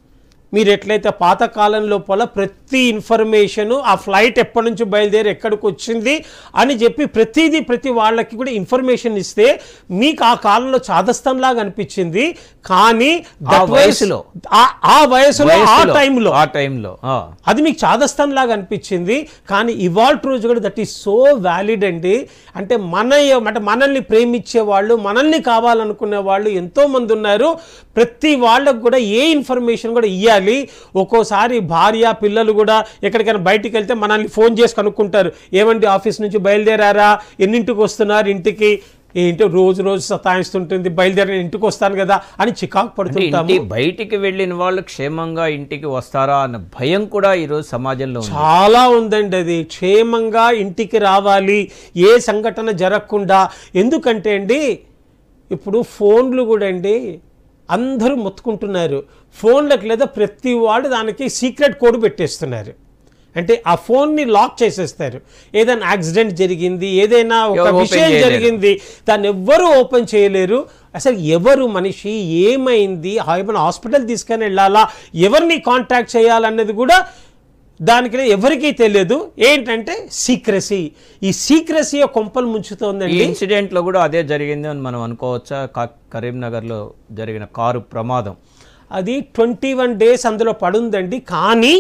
మీరు ఎట్లయితే పాత కాలం లోపల ప్రతి ఇన్ఫర్మేషను ఆ ఫ్లైట్ ఎప్పటి నుంచి బయలుదేరి ఎక్కడికి వచ్చింది అని చెప్పి ప్రతిదీ ప్రతి వాళ్ళకి కూడా ఇన్ఫర్మేషన్ ఇస్తే మీకు ఆ కాలంలో చాదస్తంలాగా అనిపించింది కానీ ఆ that was- వయసులో. ఆ- ఆ వయసులో ఆ వయసులో, టైంలో ఆ టైంలో ఆ. అది మీకు చాదస్తం లాగా అనిపించింది కానీ ఇవాళ రోజు కూడా దట్ ఈస్ సో వ్యాలిడ్ అండి అంటే మన అంటే మనల్ని ప్రేమించే వాళ్ళు మనల్ని కావాలనుకునే వాళ్ళు ఎంతో మంది ఉన్నారు ప్రతి వాళ్ళకు కూడా ఏ ఇన్ఫర్మేషన్ కూడా ఇవ్వాలి ఒక్కోసారి భార్య పిల్లలు కూడా ఎక్కడికైనా బయటికి వెళ్తే మనల్ని ఫోన్ చేసి కనుక్కుంటారు ఏమండి ఆఫీస్ నుంచి బయలుదేరారా ఎన్నింటికి వస్తున్నారు ఇంటికి ఏంటో రోజు రోజు సతాయిస్తుంటుంది బయలుదేరి ఇంటికి వస్తాను కదా అని చికాకు అంటే పడుతుంటాము ఇంటి బయటికి వెళ్ళిన వాళ్ళు క్షేమంగా ఇంటికి వస్తారా అన్న భయం కూడా ఈరోజు సమాజంలో ఉంది చాలా ఉందండి అది క్షేమంగా ఇంటికి రావాలి ఏ సంఘటన జరగకుండా ఎందుకంటే అండి ఇప్పుడు ఫోన్లు కూడా అండి అందరూ మొత్తుకుంటున్నారు ఫోన్లకు లేదా ప్రతి వాడు దానికి సీక్రెట్ కోడ్ పెట్టేస్తున్నారు అంటే ఆ ఫోన్ని లాక్ చేసేస్తారు ఏదైనా యాక్సిడెంట్ జరిగింది ఏదైనా ఒక ఎవరు open విషయం చేయలేరు. జరిగింది దాన్ని ఎవ్వరూ ఓపెన్ చేయలేరు అసలు ఎవరు మనిషి ఏమైంది ఏమైనా హాస్పిటల్ తీసుకొని వెళ్ళాలా ఎవరిని కాంటాక్ట్ చేయాలన్నది కూడా దానికి ఎవరికీ తెలియదు ఏంటంటే సీక్రసీ ఈ సీక్రసీ కొంపలు ఈ ముంచుతోందండి ఇన్సిడెంట్ లో కూడా అదే జరిగింది అని మనం అనుకోవచ్చా కా- కరీంనగర్లో జరిగిన కారు ప్రమాదం అది ట్వంటీ వన్ డేస్ అందులో పడుందండి కానీ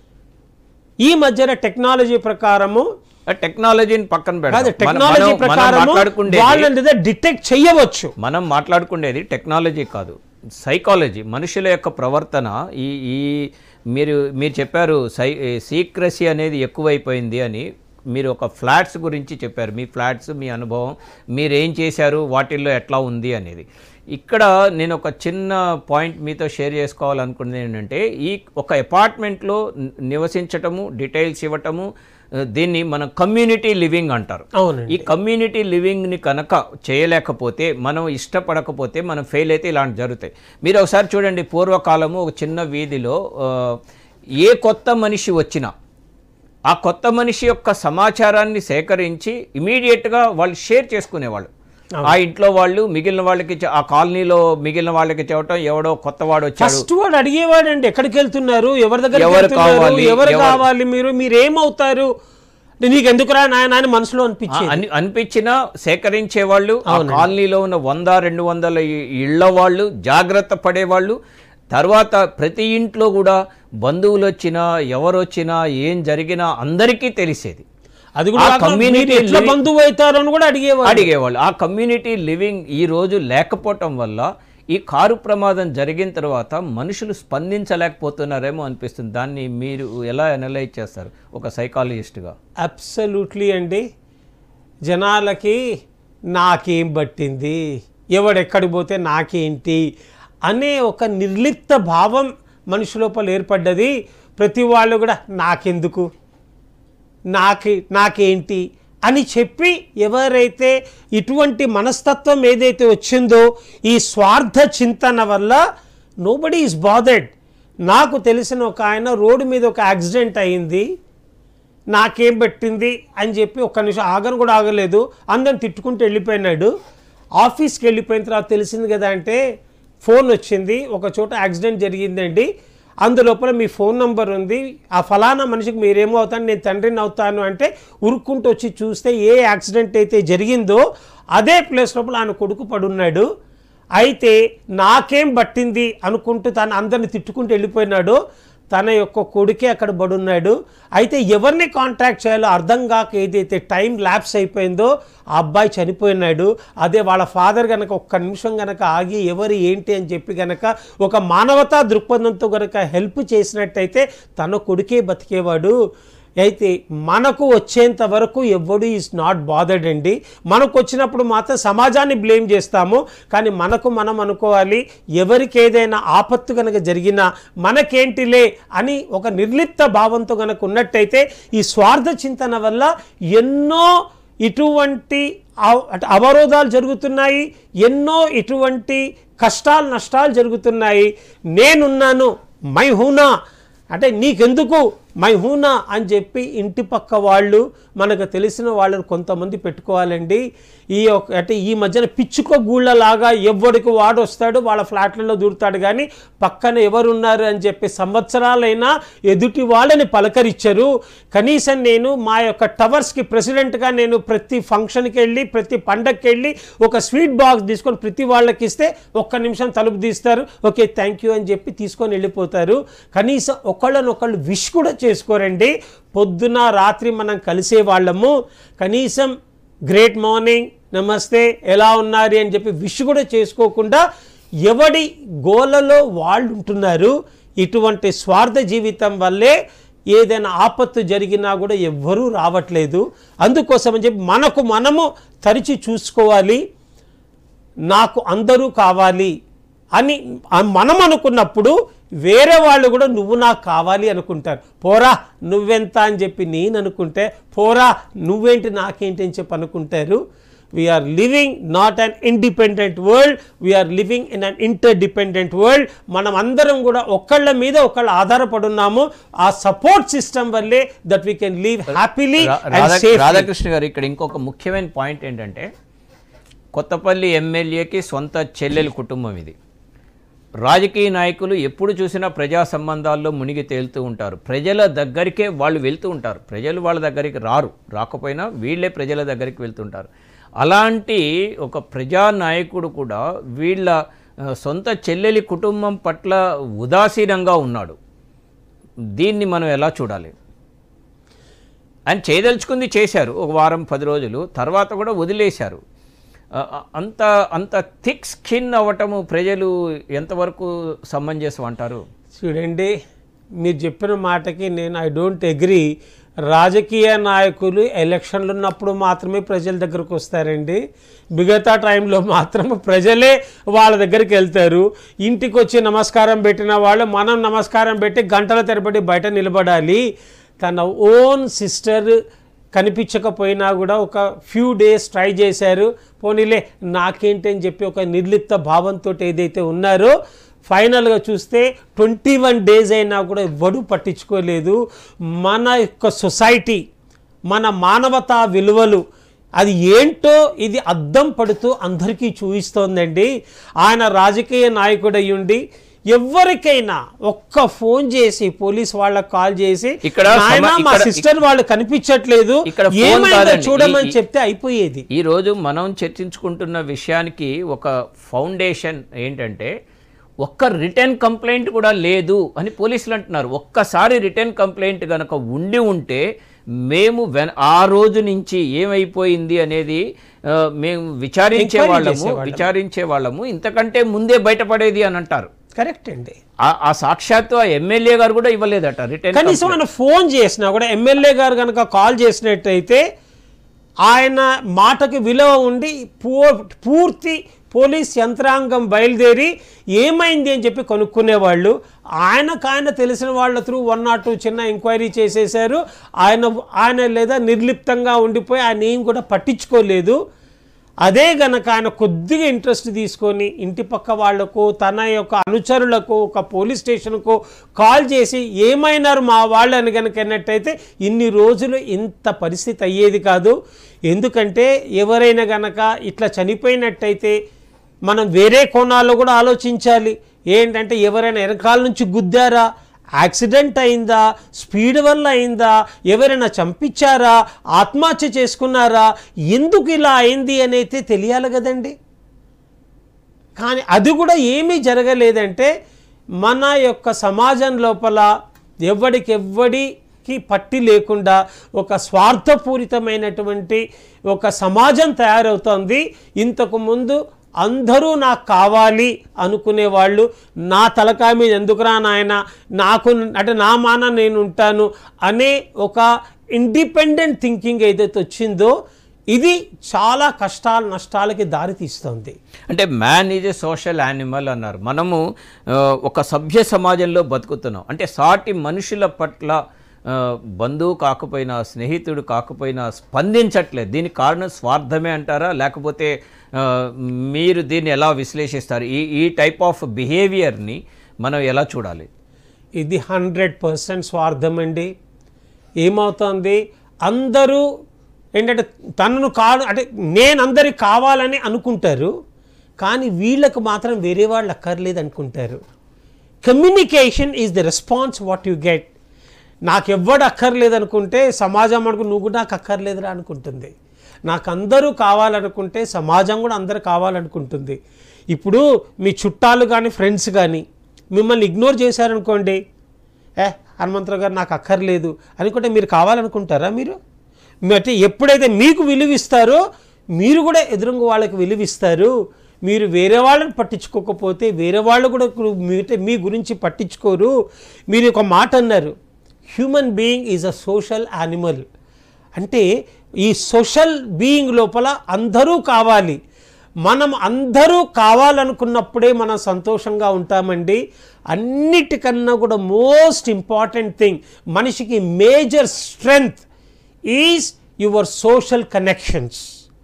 ఈ మధ్యన టెక్నాలజీ ప్రకారము ఆ టెక్నాలజీని పక్కన కాదు పెడదాం. మనం- టెక్నాలజీ మనం- మనం ప్రకారము మాట్లాడుకుండేది వాళ్ళని డిటెక్ట్ చేయవచ్చు మనం మాట్లాడుకునేది టెక్నాలజీ కాదు సైకాలజీ మనుషుల యొక్క ప్రవర్తన ఈ ఈ మీరు మీరు చెప్పారు సై సీక్రసీ అనేది ఎక్కువైపోయింది అని మీరు ఒక ఫ్లాట్స్ గురించి చెప్పారు మీ ఫ్లాట్స్ మీ అనుభవం మీరు ఏం చేశారు వాటిల్లో ఎట్లా ఉంది అనేది ఇక్కడ నేను ఒక చిన్న పాయింట్ మీతో షేర్ చేసుకోవాలనుకున్నది ఏంటంటే ఈ ఒక అపార్ట్మెంట్లో నివసించటము డీటెయిల్స్ ఇవ్వటము ఆ, దీన్ని మనం కమ్యూనిటీ లివింగ్ అంటారు అవునండి ఈ కమ్యూనిటీ లివింగ్ని కనుక చేయలేకపోతే మనం ఇష్టపడకపోతే మనం ఫెయిల్ అయితే ఇలాంటి జరుగుతాయి మీరు ఒకసారి చూడండి పూర్వకాలము ఒక చిన్న వీధిలో ఆ, ఏ కొత్త మనిషి వచ్చినా ఆ కొత్త మనిషి యొక్క సమాచారాన్ని సేకరించి ఇమీడియట్గా వాళ్ళు షేర్ చేసుకునేవాళ్ళు ఆ ఇంట్లో వాళ్ళు మిగిలిన వాళ్ళకి చె- ఆ కాలనీలో మిగిలిన వాళ్ళకి చెప్పటం ఎవడో కొత్త వాడు వచ్చాడు ఫస్ట్ వాడు అడిగేవాడు అండి ఎక్కడికి వెళ్తున్నారు ఎవరి దగ్గర ఎవరు కావాలి, ఎవరు ఎవరు- కావాలి మీరు మీరు ఏమవుతారు నీకు ఎందుకురా నాయన అని మనసులో అనిపించి అని అనిపించినా సేకరించే వాళ్ళు ఆ కాలనీలో ఉన్న వంద రెండు వందల ఇ- ఇళ్ల వాళ్ళు జాగ్రత్త పడేవాళ్ళు తర్వాత ప్రతి ఇంట్లో కూడా బంధువులు వచ్చినా ఎవరు వచ్చినా ఏం జరిగినా అందరికీ తెలిసేది అది కూడా ఆ కాక community మీరు ఎట్లా living- బంధువు అవుతారు అని కూడా అడిగేవాడు అడిగేవాళ్ళు ఆ కమ్యూనిటీ లివింగ్ ఈ రోజు లేకపోవటం వల్ల ఈ కారు ప్రమాదం జరిగిన తర్వాత మనుషులు స్పందించలేకపోతున్నారేమో అనిపిస్తుంది దాన్ని మీరు ఎలా అనలైజ్ చేస్తారు ఒక సైకాలజిస్ట్గా అబ్సల్యూట్లీ అండి జనాలకి నాకేం పట్టింది ఎవడెక్కడికి పోతే నాకేంటి అనే ఒక నిర్లిప్త భావం మనిషి లోపల ఏర్పడ్డది ప్రతి వాళ్ళు కూడా నాకెందుకు నాకి నాకేంటి అని చెప్పి ఎవరైతే ఇటువంటి మనస్తత్వం ఏదైతే వచ్చిందో ఈ స్వార్థ చింతన వల్ల నోబడి ఈజ్ బాదెడ్ నాకు తెలిసిన ఒక ఆయన రోడ్డు మీద ఒక యాక్సిడెంట్ అయింది నాకేం పెట్టింది అని చెప్పి ఒక్క నిమిషం ఆగను కూడా ఆగలేదు అందరం తిట్టుకుంటూ వెళ్ళిపోయినాడు ఆఫీస్కి వెళ్ళిపోయిన తర్వాత తెలిసింది కదా అంటే ఫోన్ వచ్చింది ఒక చోట యాక్సిడెంట్ జరిగిందండి అందులోపల మీ ఫోన్ నంబర్ ఉంది ఆ ఫలానా మనిషికి మీరేమో అవుతాను నేను తండ్రిని అవుతాను అంటే ఉరుక్కుంటూ వచ్చి చూస్తే ఏ యాక్సిడెంట్ అయితే జరిగిందో అదే ప్లేస్ లోపల ఆయన కొడుకు పడున్నాడు అయితే నాకేం పట్టింది అనుకుంటూ తను అందరిని తిట్టుకుంటూ వెళ్ళిపోయినాడు తన యొక్క కొడుకే అక్కడ పడున్నాడు అయితే ఎవరిని కాంటాక్ట్ చేయాలో అర్థం కాక ఏదైతే టైం ల్యాప్స్ అయిపోయిందో ఆ అబ్బాయి చనిపోయినాడు అదే వాళ్ళ ఫాదర్ గనక ఒక్క నిమిషం గనక ఆగి ఎవరు ఏంటి అని చెప్పి గనక ఒక మానవతా దృక్పథంతో గనక హెల్ప్ చేసినట్టయితే తన కొడుకే బతికేవాడు అయితే మనకు వచ్చేంత వరకు ఎవ్వడు ఈజ్ నాట్ బాదర్డ్ అండి మనకు వచ్చినప్పుడు మాత్రం సమాజాన్ని బ్లేమ్ చేస్తాము కానీ మనకు మనం అనుకోవాలి ఎవరికి ఏదైనా ఆపత్తు కనుక జరిగినా మనకేంటిలే అని ఒక నిర్లిప్త భావంతో కనుక ఉన్నట్టయితే ఈ స్వార్థ చింతన వల్ల ఎన్నో ఇటువంటి అవ- అంటే అవరోధాలు జరుగుతున్నాయి ఎన్నో ఇటువంటి కష్టాలు నష్టాలు జరుగుతున్నాయి నేనున్నాను మై హూనా అంటే నీకెందుకు మై హూనా అని చెప్పి ఇంటి పక్క వాళ్ళు మనకు తెలిసిన వాళ్ళని కొంతమంది పెట్టుకోవాలండి ఈ ఒక అంటే ఈ మధ్యన పిచ్చుక గూళ్ళలాగా ఎవడికి వాడు వస్తాడు వాళ్ళ ఫ్లాట్లలో దూరుతాడు కానీ పక్కన ఎవరున్నారు అని చెప్పి సంవత్సరాలైనా ఎదుటి వాళ్ళని పలకరించరు కనీసం నేను మా యొక్క టవర్స్కి ప్రెసిడెంట్గా నేను ప్రతి ఫంక్షన్కి వెళ్ళి ప్రతి పండగకి వెళ్ళి ఒక స్వీట్ బాక్స్ తీసుకొని ప్రతి వాళ్ళకి ఇస్తే ఒక్క నిమిషం తలుపు తీస్తారు ఓకే థ్యాంక్ యూ అని చెప్పి తీసుకొని వెళ్ళిపోతారు కనీసం ఒకళ్ళనొకళ్ళు విష్ కూడా చేసుకోరండి పొద్దున రాత్రి మనం కలిసే వాళ్ళము కనీసం గ్రేట్ మార్నింగ్ నమస్తే ఎలా ఉన్నారు అని చెప్పి విష్ కూడా చేసుకోకుండా ఎవడి గోలలో వాళ్ళు ఉంటున్నారు ఇటువంటి స్వార్థ జీవితం వల్లే ఏదైనా ఆపత్తు జరిగినా కూడా ఎవ్వరూ రావట్లేదు అందుకోసం అని చెప్పి మనకు మనము తరిచి చూసుకోవాలి నాకు అందరూ కావాలి అని ఆ- మనం అనుకున్నప్పుడు వేరే వాళ్ళు కూడా నువ్వు నాకు కావాలి అనుకుంటారు పోరా నువ్వెంత అని చెప్పి నేను అనుకుంటే పోరా నువ్వేంటి నాకేంటి అని చెప్పి అనుకుంటారు we are living not an independent world we are living in an interdependent world మనం అందరం కూడా ఒకళ్ళ మీద ఒకళ్ళు ఆధారపడి ఉన్నాము ఆ సపోర్ట్ సిస్టమ్ వల్లే that we can live happily రా- అండ్ రాధా- సేఫ్ రాధాకృష్ణ గారు ఇక్కడ ఇంకొక ముఖ్యమైన పాయింట్ ఏంటంటే కొత్తపల్లి ఎమ్మెల్యేకి సొంత చెల్లెలి కుటుంబం ఇది రాజకీయ నాయకులు ఎప్పుడు చూసినా ప్రజా సంబంధాల్లో మునిగి తేలుతూ ఉంటారు ప్రజల దగ్గరికే వాళ్ళు వెళ్తూ ఉంటారు ప్రజలు వాళ్ళ దగ్గరికి రారు రాకపోయినా వీళ్ళే ప్రజల దగ్గరికి వెళ్తుంటారు అలాంటి ఒక ప్రజా నాయకుడు కూడా వీళ్ళ ఆ, సొంత చెల్లెలి కుటుంబం పట్ల ఉదాసీనంగా ఉన్నాడు దీన్ని మనం ఎలా చూడాలి ఆయన చేయదలుచుకుంది చేశారు ఒక వారం పది రోజులు తర్వాత కూడా వదిలేశారు ఆ, ఆ, అంత అంత థిక్ స్కిన్ అవ్వటము ప్రజలు ఎంతవరకు సమంజసం అంటారు చూడండి మీరు చెప్పిన మాటకి నేను ఐ డోంట్ అగ్రి రాజకీయ నాయకులు ఎలక్షన్లు ఉన్నప్పుడు మాత్రమే ప్రజల దగ్గరకు వస్తారండి మిగతా టైంలో మాత్రం ప్రజలే వాళ్ళ దగ్గరికి వెళ్తారు ఇంటికి వచ్చి నమస్కారం పెట్టిన వాళ్ళు మనం నమస్కారం పెట్టి గంటల తరబడి బయట నిలబడాలి తన ఓన్ సిస్టర్ కనిపించకపోయినా కూడా ఒక ఫ్యూ డేస్ ట్రై చేశారు పోనీలే నాకేంటి అని చెప్పి ఒక నిర్లిప్త భావంతో ఏదైతే ఉన్నారో ఫైనల్గా చూస్తే ట్వంటీ వన్ డేస్ అయినా కూడా ఎవ్వడూ పట్టించుకోలేదు మన యొక్క సొసైటీ మన మానవతా విలువలు అది ఏంటో ఇది అద్దం పడుతూ అందరికీ చూపిస్తోందండి ఆయన రాజకీయ నాయకుడు అయ్యుండి ఎవరికైనా ఒక్క ఫోన్ చేసి పోలీస్ వాళ్ళకి కాల్ చేసి ఇక్కడ సమ- "నాయనా, మా ఇక్కడ- సిస్టర్ వాళ్ళు కనిపించట్లేదు ఇక్కడ ఫోన్ ఏమైందో కాదండి. చూడమని ఈ- చెప్తే అయిపోయేది ఈరోజు మనం చర్చించుకుంటున్న విషయానికి ఒక ఫౌండేషన్ ఏంటంటే ఒక్క రిటర్న్ కంప్లైంట్ కూడా లేదు అని పోలీసులు అంటున్నారు ఒక్కసారి రిటర్న్ కంప్లైంట్ కనుక ఉండి ఉంటే మేము వెన ఆ రోజు నుంచి ఏమైపోయింది అనేది ఆ, మేము విచారించే Enquiry వాళ్ళము చేసేవాళ్ళం. విచారించే వాళ్ళము ఇంతకంటే ముందే బయటపడేది అని అంటారు కరెక్ట్ అండి ఆ- ఆ సాక్షాత్తు ఆ ఎమ్మెల్యే గారు కూడా ఇవ్వలేదట రిటర్న్ కనీసం ఆయన ఫోన్ చేసినా కూడా ఎమ్మెల్యే గారు కనుక కాల్ చేసినట్టయితే ఆయన మాటకు విలువ ఉండి పూ- పూర్తి పోలీస్ యంత్రాంగం బయలుదేరి ఏమైంది అని చెప్పి కనుక్కునేవాళ్ళు ఆయనకు ఆయన తెలిసిన వాళ్ళ త్రూ వన్ నాట్ టూ చిన్న ఎంక్వైరీ చేసేశారు ఆయన ఆయన లేదా నిర్లిప్తంగా ఉండిపోయి ఆయన ఏం కూడా పట్టించుకోలేదు అదే గనక ఆయన కొద్దిగా ఇంట్రెస్ట్ తీసుకొని ఇంటి పక్క వాళ్లకు తన యొక్క అనుచరులకు ఒక పోలీస్ స్టేషన్కు కాల్ చేసి ఏమైనారు మా వాళ్ళు అని కనుక అన్నట్టయితే ఇన్ని రోజులు ఇంత పరిస్థితి అయ్యేది కాదు ఎందుకంటే ఎవరైనా గనక ఇట్లా చనిపోయినట్టయితే మనం వేరే కోణాల్లో కూడా ఆలోచించాలి ఏంటంటే ఎవరైనా వెనకాల నుంచి గుద్దారా యాక్సిడెంట్ అయిందా స్పీడ్ వల్ల అయిందా ఎవరైనా చంపించారా ఆత్మహత్య చేసుకున్నారా ఎందుకు ఇలా అయింది అనేది తెలియాలి కదండి కానీ అది కూడా ఏమీ జరగలేదంటే మన యొక్క సమాజం లోపల ఎవడికెవ్వడికి పట్టి లేకుండా ఒక స్వార్థపూరితమైనటువంటి ఒక సమాజం తయారవుతోంది ఇంతకు ముందు అందరూ నాకు కావాలి అనుకునే వాళ్ళు నా తలకాయ మీద ఎందుకురా నాయన నాకు అంటే నా మాన నేను ఉంటాను అనే ఒక ఇండిపెండెంట్ థింకింగ్ ఏదైతే వచ్చిందో ఇది చాలా కష్టాలు నష్టాలకి దారితీస్తుంది అంటే man is a social animal అన్నారు మనము ఆ, ఒక సభ్య సమాజంలో బతుకుతున్నాం అంటే సాటి మనుషుల పట్ల ఆ, బంధువు కాకపోయినా స్నేహితుడు కాకపోయినా స్పందించట్లేదు దీనికి కారణం స్వార్థమే అంటారా లేకపోతే ఆ, మీరు దీన్ని ఎలా విశ్లేషిస్తారు ఈ ఈ టైప్ ఆఫ్ బిహేవియర్ని మనం ఎలా చూడాలి ఇది హండ్రెడ్ పర్సెంట్ స్వార్థం అండి ఏమవుతుంది అందరూ ఏంటంటే తనను కా అంటే నేను అందరికి కావాలని అనుకుంటారు కానీ వీళ్ళకు మాత్రం వేరే వాళ్ళు అక్కర్లేదు అనుకుంటారు communication is the response what you get నాకు ఎవ్వడు అక్కర్లేదు అనుకుంటే సమాజం అనుకు నువ్వు కూడా నాకు అక్కర్లేదురా అనుకుంటుంది నాకు అందరూ కావాలనుకుంటే సమాజం కూడా అందరూ కావాలనుకుంటుంది ఇప్పుడు మీ చుట్టాలు కానీ ఫ్రెండ్స్ కానీ మిమ్మల్ని ఇగ్నోర్ చేశారనుకోండి ఏ హనుమంతరావు గారు నాకు అక్కర్లేదు అనుకుంటే మీరు కావాలనుకుంటారా మీరు మీ- అంటే ఎప్పుడైతే మీకు విలువిస్తారో మీరు కూడా ఎదురుంగ వాళ్ళకి విలువిస్తారు మీరు వేరే వాళ్ళని పట్టించుకోకపోతే వేరే వాళ్ళు కూడా కు- మీ- మీ గురించి పట్టించుకోరు మీరు ఒక మాట అన్నారు human being is a social animal అంటే ఈ సోషల్ బీయింగ్ లోపల అందరూ కావాలి మనం అందరూ కావాలనుకున్నప్పుడే మనం సంతోషంగా ఉంటామండి అన్నిటికన్నా కూడా మోస్ట్ ఇంపార్టెంట్ థింగ్ మనిషికి major strength is your social connections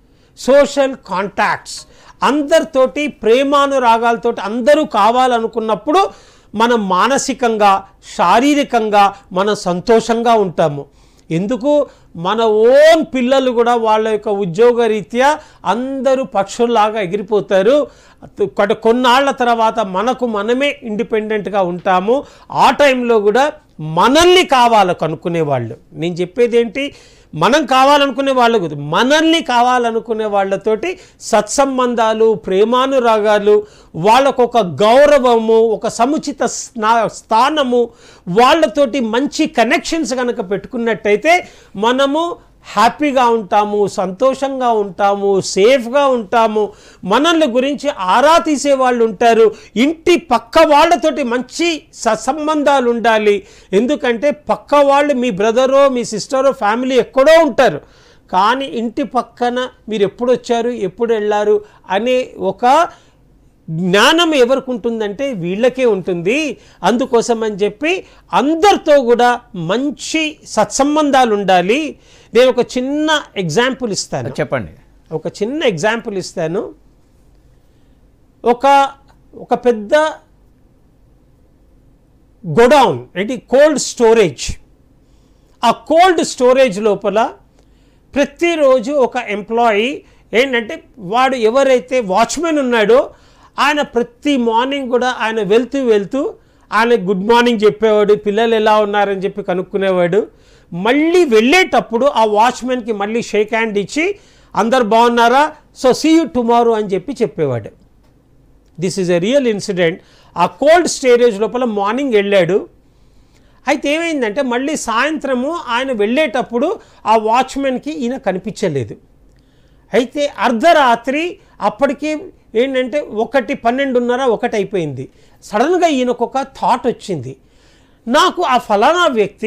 social contacts అందరితోటి ప్రేమానురాగాలతోటి అందరూ కావాలనుకున్నప్పుడు మనం మానసికంగా శారీరకంగా మనం సంతోషంగా ఉంటాము ఎందుకు మన ఓన్ పిల్లలు కూడా వాళ్ళ యొక్క ఉద్యోగ రీత్యా అందరూ పక్షుల్లాగా ఎగిరిపోతారు కొ- కొన్నాళ్ల తర్వాత మనకు మనమే ఇండిపెండెంట్గా ఉంటాము ఆ టైంలో కూడా మనల్ని కావాలి కనుక్కునే వాళ్ళు నేను చెప్పేది ఏంటి మనం కావాలనుకునే వాళ్ళు కాదు మనల్ని కావాలనుకునే వాళ్ళతోటి సత్సంబంధాలు ప్రేమానురాగాలు వాళ్ళకు ఒక గౌరవము ఒక సముచిత స్నా స్థానము వాళ్ళతోటి మంచి కనెక్షన్స్ కనుక పెట్టుకున్నట్టయితే మనము హ్యాపీగా ఉంటాము సంతోషంగా ఉంటాము సేఫ్గా ఉంటాము మనల్ని గురించి ఆరా తీసే వాళ్ళు ఉంటారు ఇంటి పక్క వాళ్ళతోటి మంచి సత్సంబంధాలు ఉండాలి ఎందుకంటే పక్క వాళ్ళు మీ బ్రదరో మీ సిస్టరో ఫ్యామిలీ ఎక్కడో ఉంటారు కానీ ఇంటి పక్కన మీరు ఎప్పుడు వచ్చారు ఎప్పుడు వెళ్ళారు అనే ఒక జ్ఞానం ఎవరికి ఉంటుందంటే వీళ్ళకే ఉంటుంది అందుకోసం అని చెప్పి అందరితో కూడా మంచి సత్సంబంధాలు ఉండాలి నేను ఒక చిన్న ఎగ్జాంపుల్ ఇస్తాను చెప్పండి ఒక చిన్న ఎగ్జాంపుల్ ఇస్తాను ఒక ఒక పెద్ద గొడౌన్ ఏంటి కోల్డ్ స్టోరేజ్ ఆ కోల్డ్ స్టోరేజ్ లోపల ప్రతిరోజు ఒక ఎంప్లాయీ ఏంటంటే వాడు ఎవరైతే వాచ్మెన్ ఉన్నాడో ఆయన ప్రతి మార్నింగ్ కూడా ఆయన వెళ్తూ వెళ్తూ ఆయన గుడ్ మార్నింగ్ చెప్పేవాడు పిల్లలు ఎలా ఉన్నారని చెప్పి కనుక్కునేవాడు మళ్ళీ వెళ్ళేటప్పుడు ఆ వాచ్మెన్కి మళ్ళీ షేక్ హ్యాండ్ ఇచ్చి అందరు బాగున్నారా సో సీ యూ టుమారో అని చెప్పి చెప్పేవాడు this is a real incident ఆ కోల్డ్ స్టోరేజ్ లోపల మార్నింగ్ వెళ్ళాడు అయితే ఏమైందంటే మళ్ళీ సాయంత్రము ఆయన వెళ్ళేటప్పుడు ఆ వాచ్మెన్కి ఈయన కనిపించలేదు అయితే అర్ధరాత్రి అప్పటికి ఏంటంటే ఒకటి పన్నెండున్నర ఒకటి అయిపోయింది సడన్గా ఈయనకు ఒక థాట్ వచ్చింది నాకు ఆ ఫలానా వ్యక్తి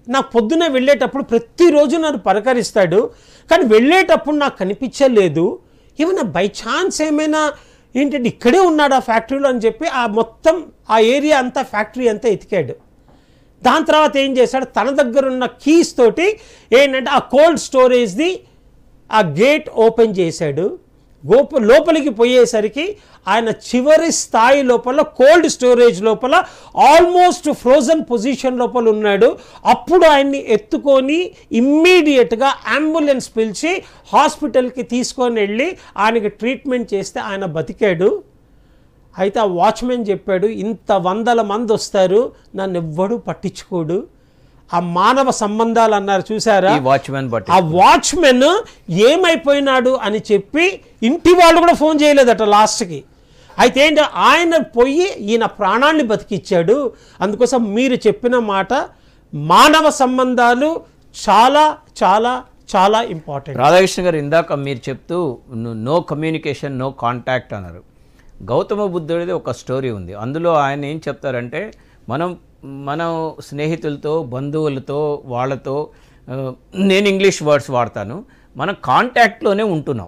నాకు పొద్దున వెళ్ళేటప్పుడు ప్రతిరోజు నన్ను పలకరిస్తాడు కానీ వెళ్ళేటప్పుడు నాకు కనిపించలేదు ఏమైనా బై ఛాన్స్ ఏమైనా ఏంటంటే ఇక్కడే ఉన్నాడు ఆ ఫ్యాక్టరీలో అని చెప్పి ఆ మొత్తం ఆ ఏరియా అంతా ఫ్యాక్టరీ అంతా ఎతికాడు దాని తర్వాత ఏం చేశాడు తన దగ్గర ఉన్న కీస్ తోటి ఏంటంటే ఆ కోల్డ్ స్టోరేజ్ది ఆ గేట్ ఓపెన్ చేశాడు గోప లోపలికి పోయేసరికి ఆయన చివరి స్థాయి లోపల కోల్డ్ స్టోరేజ్ లోపల ఆల్మోస్ట్ ఫ్రోజన్ పొజిషన్ లోపల ఉన్నాడు అప్పుడు ఆయన్ని ఎత్తుకొని ఇమ్మీడియట్గా అంబులెన్స్ పిలిచి హాస్పిటల్కి తీసుకొని వెళ్ళి ఆయనకి ట్రీట్మెంట్ చేస్తే ఆయన బతికాడు అయితే ఆ వాచ్మెన్ చెప్పాడు ఇంత వందల మంది వస్తారు నన్ను ఎవ్వడు పట్టించుకోడు ఆ మానవ సంబంధాలు అన్నారు చూసారా ఈ వాచ్మెన్ బట్టి ఆ వాచ్మెన్ ఏమైపోయినాడు అని చెప్పి ఇంటి వాళ్ళు కూడా ఫోన్ చేయలేదట లాస్ట్కి అయితే ఏంటి ఆయన పోయి ఈయన ప్రాణాన్ని బతికిచ్చాడు అందుకోసం మీరు చెప్పిన మాట మానవ సంబంధాలు చాలా చాలా చాలా ఇంపార్టెంట్ రాధాకృష్ణ గారు ఇందాక మీరు చెప్తూ నో కమ్యూనికేషన్ నో కాంటాక్ట్ అన్నారు గౌతమ బుద్ధుడిది ఒక స్టోరీ ఉంది అందులో ఆయన ఏం చెప్తారంటే మనం మనం స్నేహితులతో బంధువులతో వాళ్ళతో ఆ, నేను ఇంగ్లీష్ వర్డ్స్ వాడతాను మనం కాంటాక్ట్లోనే ఉంటున్నాం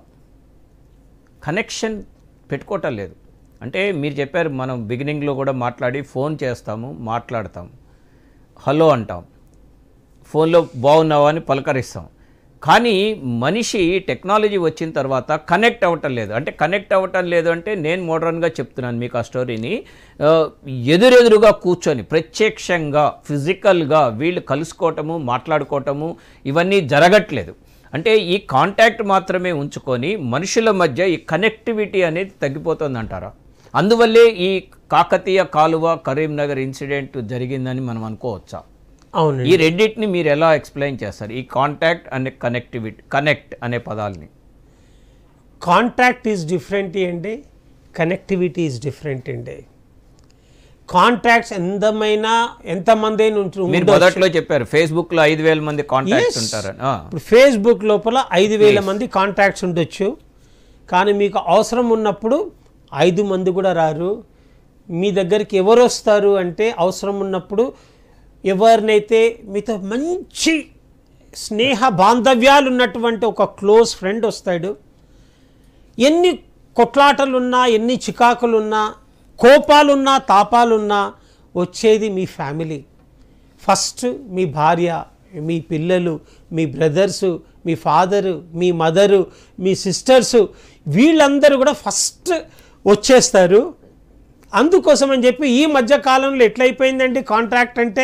కనెక్షన్ పెట్టుకోవటం లేదు అంటే మీరు చెప్పారు మనం బిగినింగ్లో కూడా మాట్లాడి ఫోన్ చేస్తాము మాట్లాడతాం హలో అంటాం ఫోన్లో బాగున్నావా అని పలకరిస్తాం కానీ మనిషి టెక్నాలజీ వచ్చిన తర్వాత కనెక్ట్ అవ్వటం లేదు అంటే కనెక్ట్ అవ్వటం లేదు అంటే నేను మోడర్న్గా చెప్తున్నాను మీకు ఆ స్టోరీని ఆ, ఎదురెదురుగా కూర్చొని ప్రత్యక్షంగా ఫిజికల్గా వీళ్ళు కలుసుకోవటము మాట్లాడుకోవటము ఇవన్నీ జరగట్లేదు అంటే ఈ కాంటాక్ట్ మాత్రమే ఉంచుకొని మనుషుల మధ్య ఈ కనెక్టివిటీ అనేది తగ్గిపోతుందంటారా అందువల్లే ఈ కాకతీయ కాలువ కరీంనగర్ ఇన్సిడెంట్ జరిగిందని మనం అనుకోవచ్చా అవునండి ఈ రెండింటిని మీరు ఎలా ఎక్స్ప్లెయిన్ చేస్తారు ఈ కాంటాక్ట్ అనే కనెక్టివిటీ కనెక్ట్ అనే పదాలని కాంటాక్ట్ ఈజ్ డిఫరెంట్ అండి కనెక్టివిటీ ఈజ్ డిఫరెంట్ అండి కాంటాక్ట్స్ ఎంతమైనా ఎంతమంది అయినా ఉంటు- మీరు ఉండొచ్చు. మొదట్లో చెప్పారు ఫేస్బుక్ లో ఐదు వేల మంది కాంటాక్ట్స్ Yes. ఉంటారని ఆ, ఇప్పుడు ఫేస్బుక్ లోపల ఐదు వేల మంది కాంటాక్ట్స్ ఉండొచ్చు కానీ మీకు అవసరం ఉన్నప్పుడు ఐదు మంది కూడా రారు మీ దగ్గరికి ఎవరు వస్తారు అంటే అవసరం ఉన్నప్పుడు ఎవరినైతే మీతో మంచి స్నేహ బాంధవ్యాలు ఉన్నటువంటి ఒక క్లోజ్ ఫ్రెండ్ వస్తాడు ఎన్ని కొట్లాటలున్నా ఎన్ని చికాకులున్నా కోపాలున్నా తాపాలున్నా వచ్చేది మీ ఫ్యామిలీ ఫస్ట్ మీ భార్య మీ పిల్లలు మీ బ్రదర్సు మీ ఫాదరు మీ మదరు మీ సిస్టర్సు వీళ్ళందరూ కూడా ఫస్ట్ వచ్చేస్తారు అందుకోసం అని చెప్పి ఈ మధ్య కాలంలో ఎట్లయిపోయిందండి కాంట్రాక్ట్ అంటే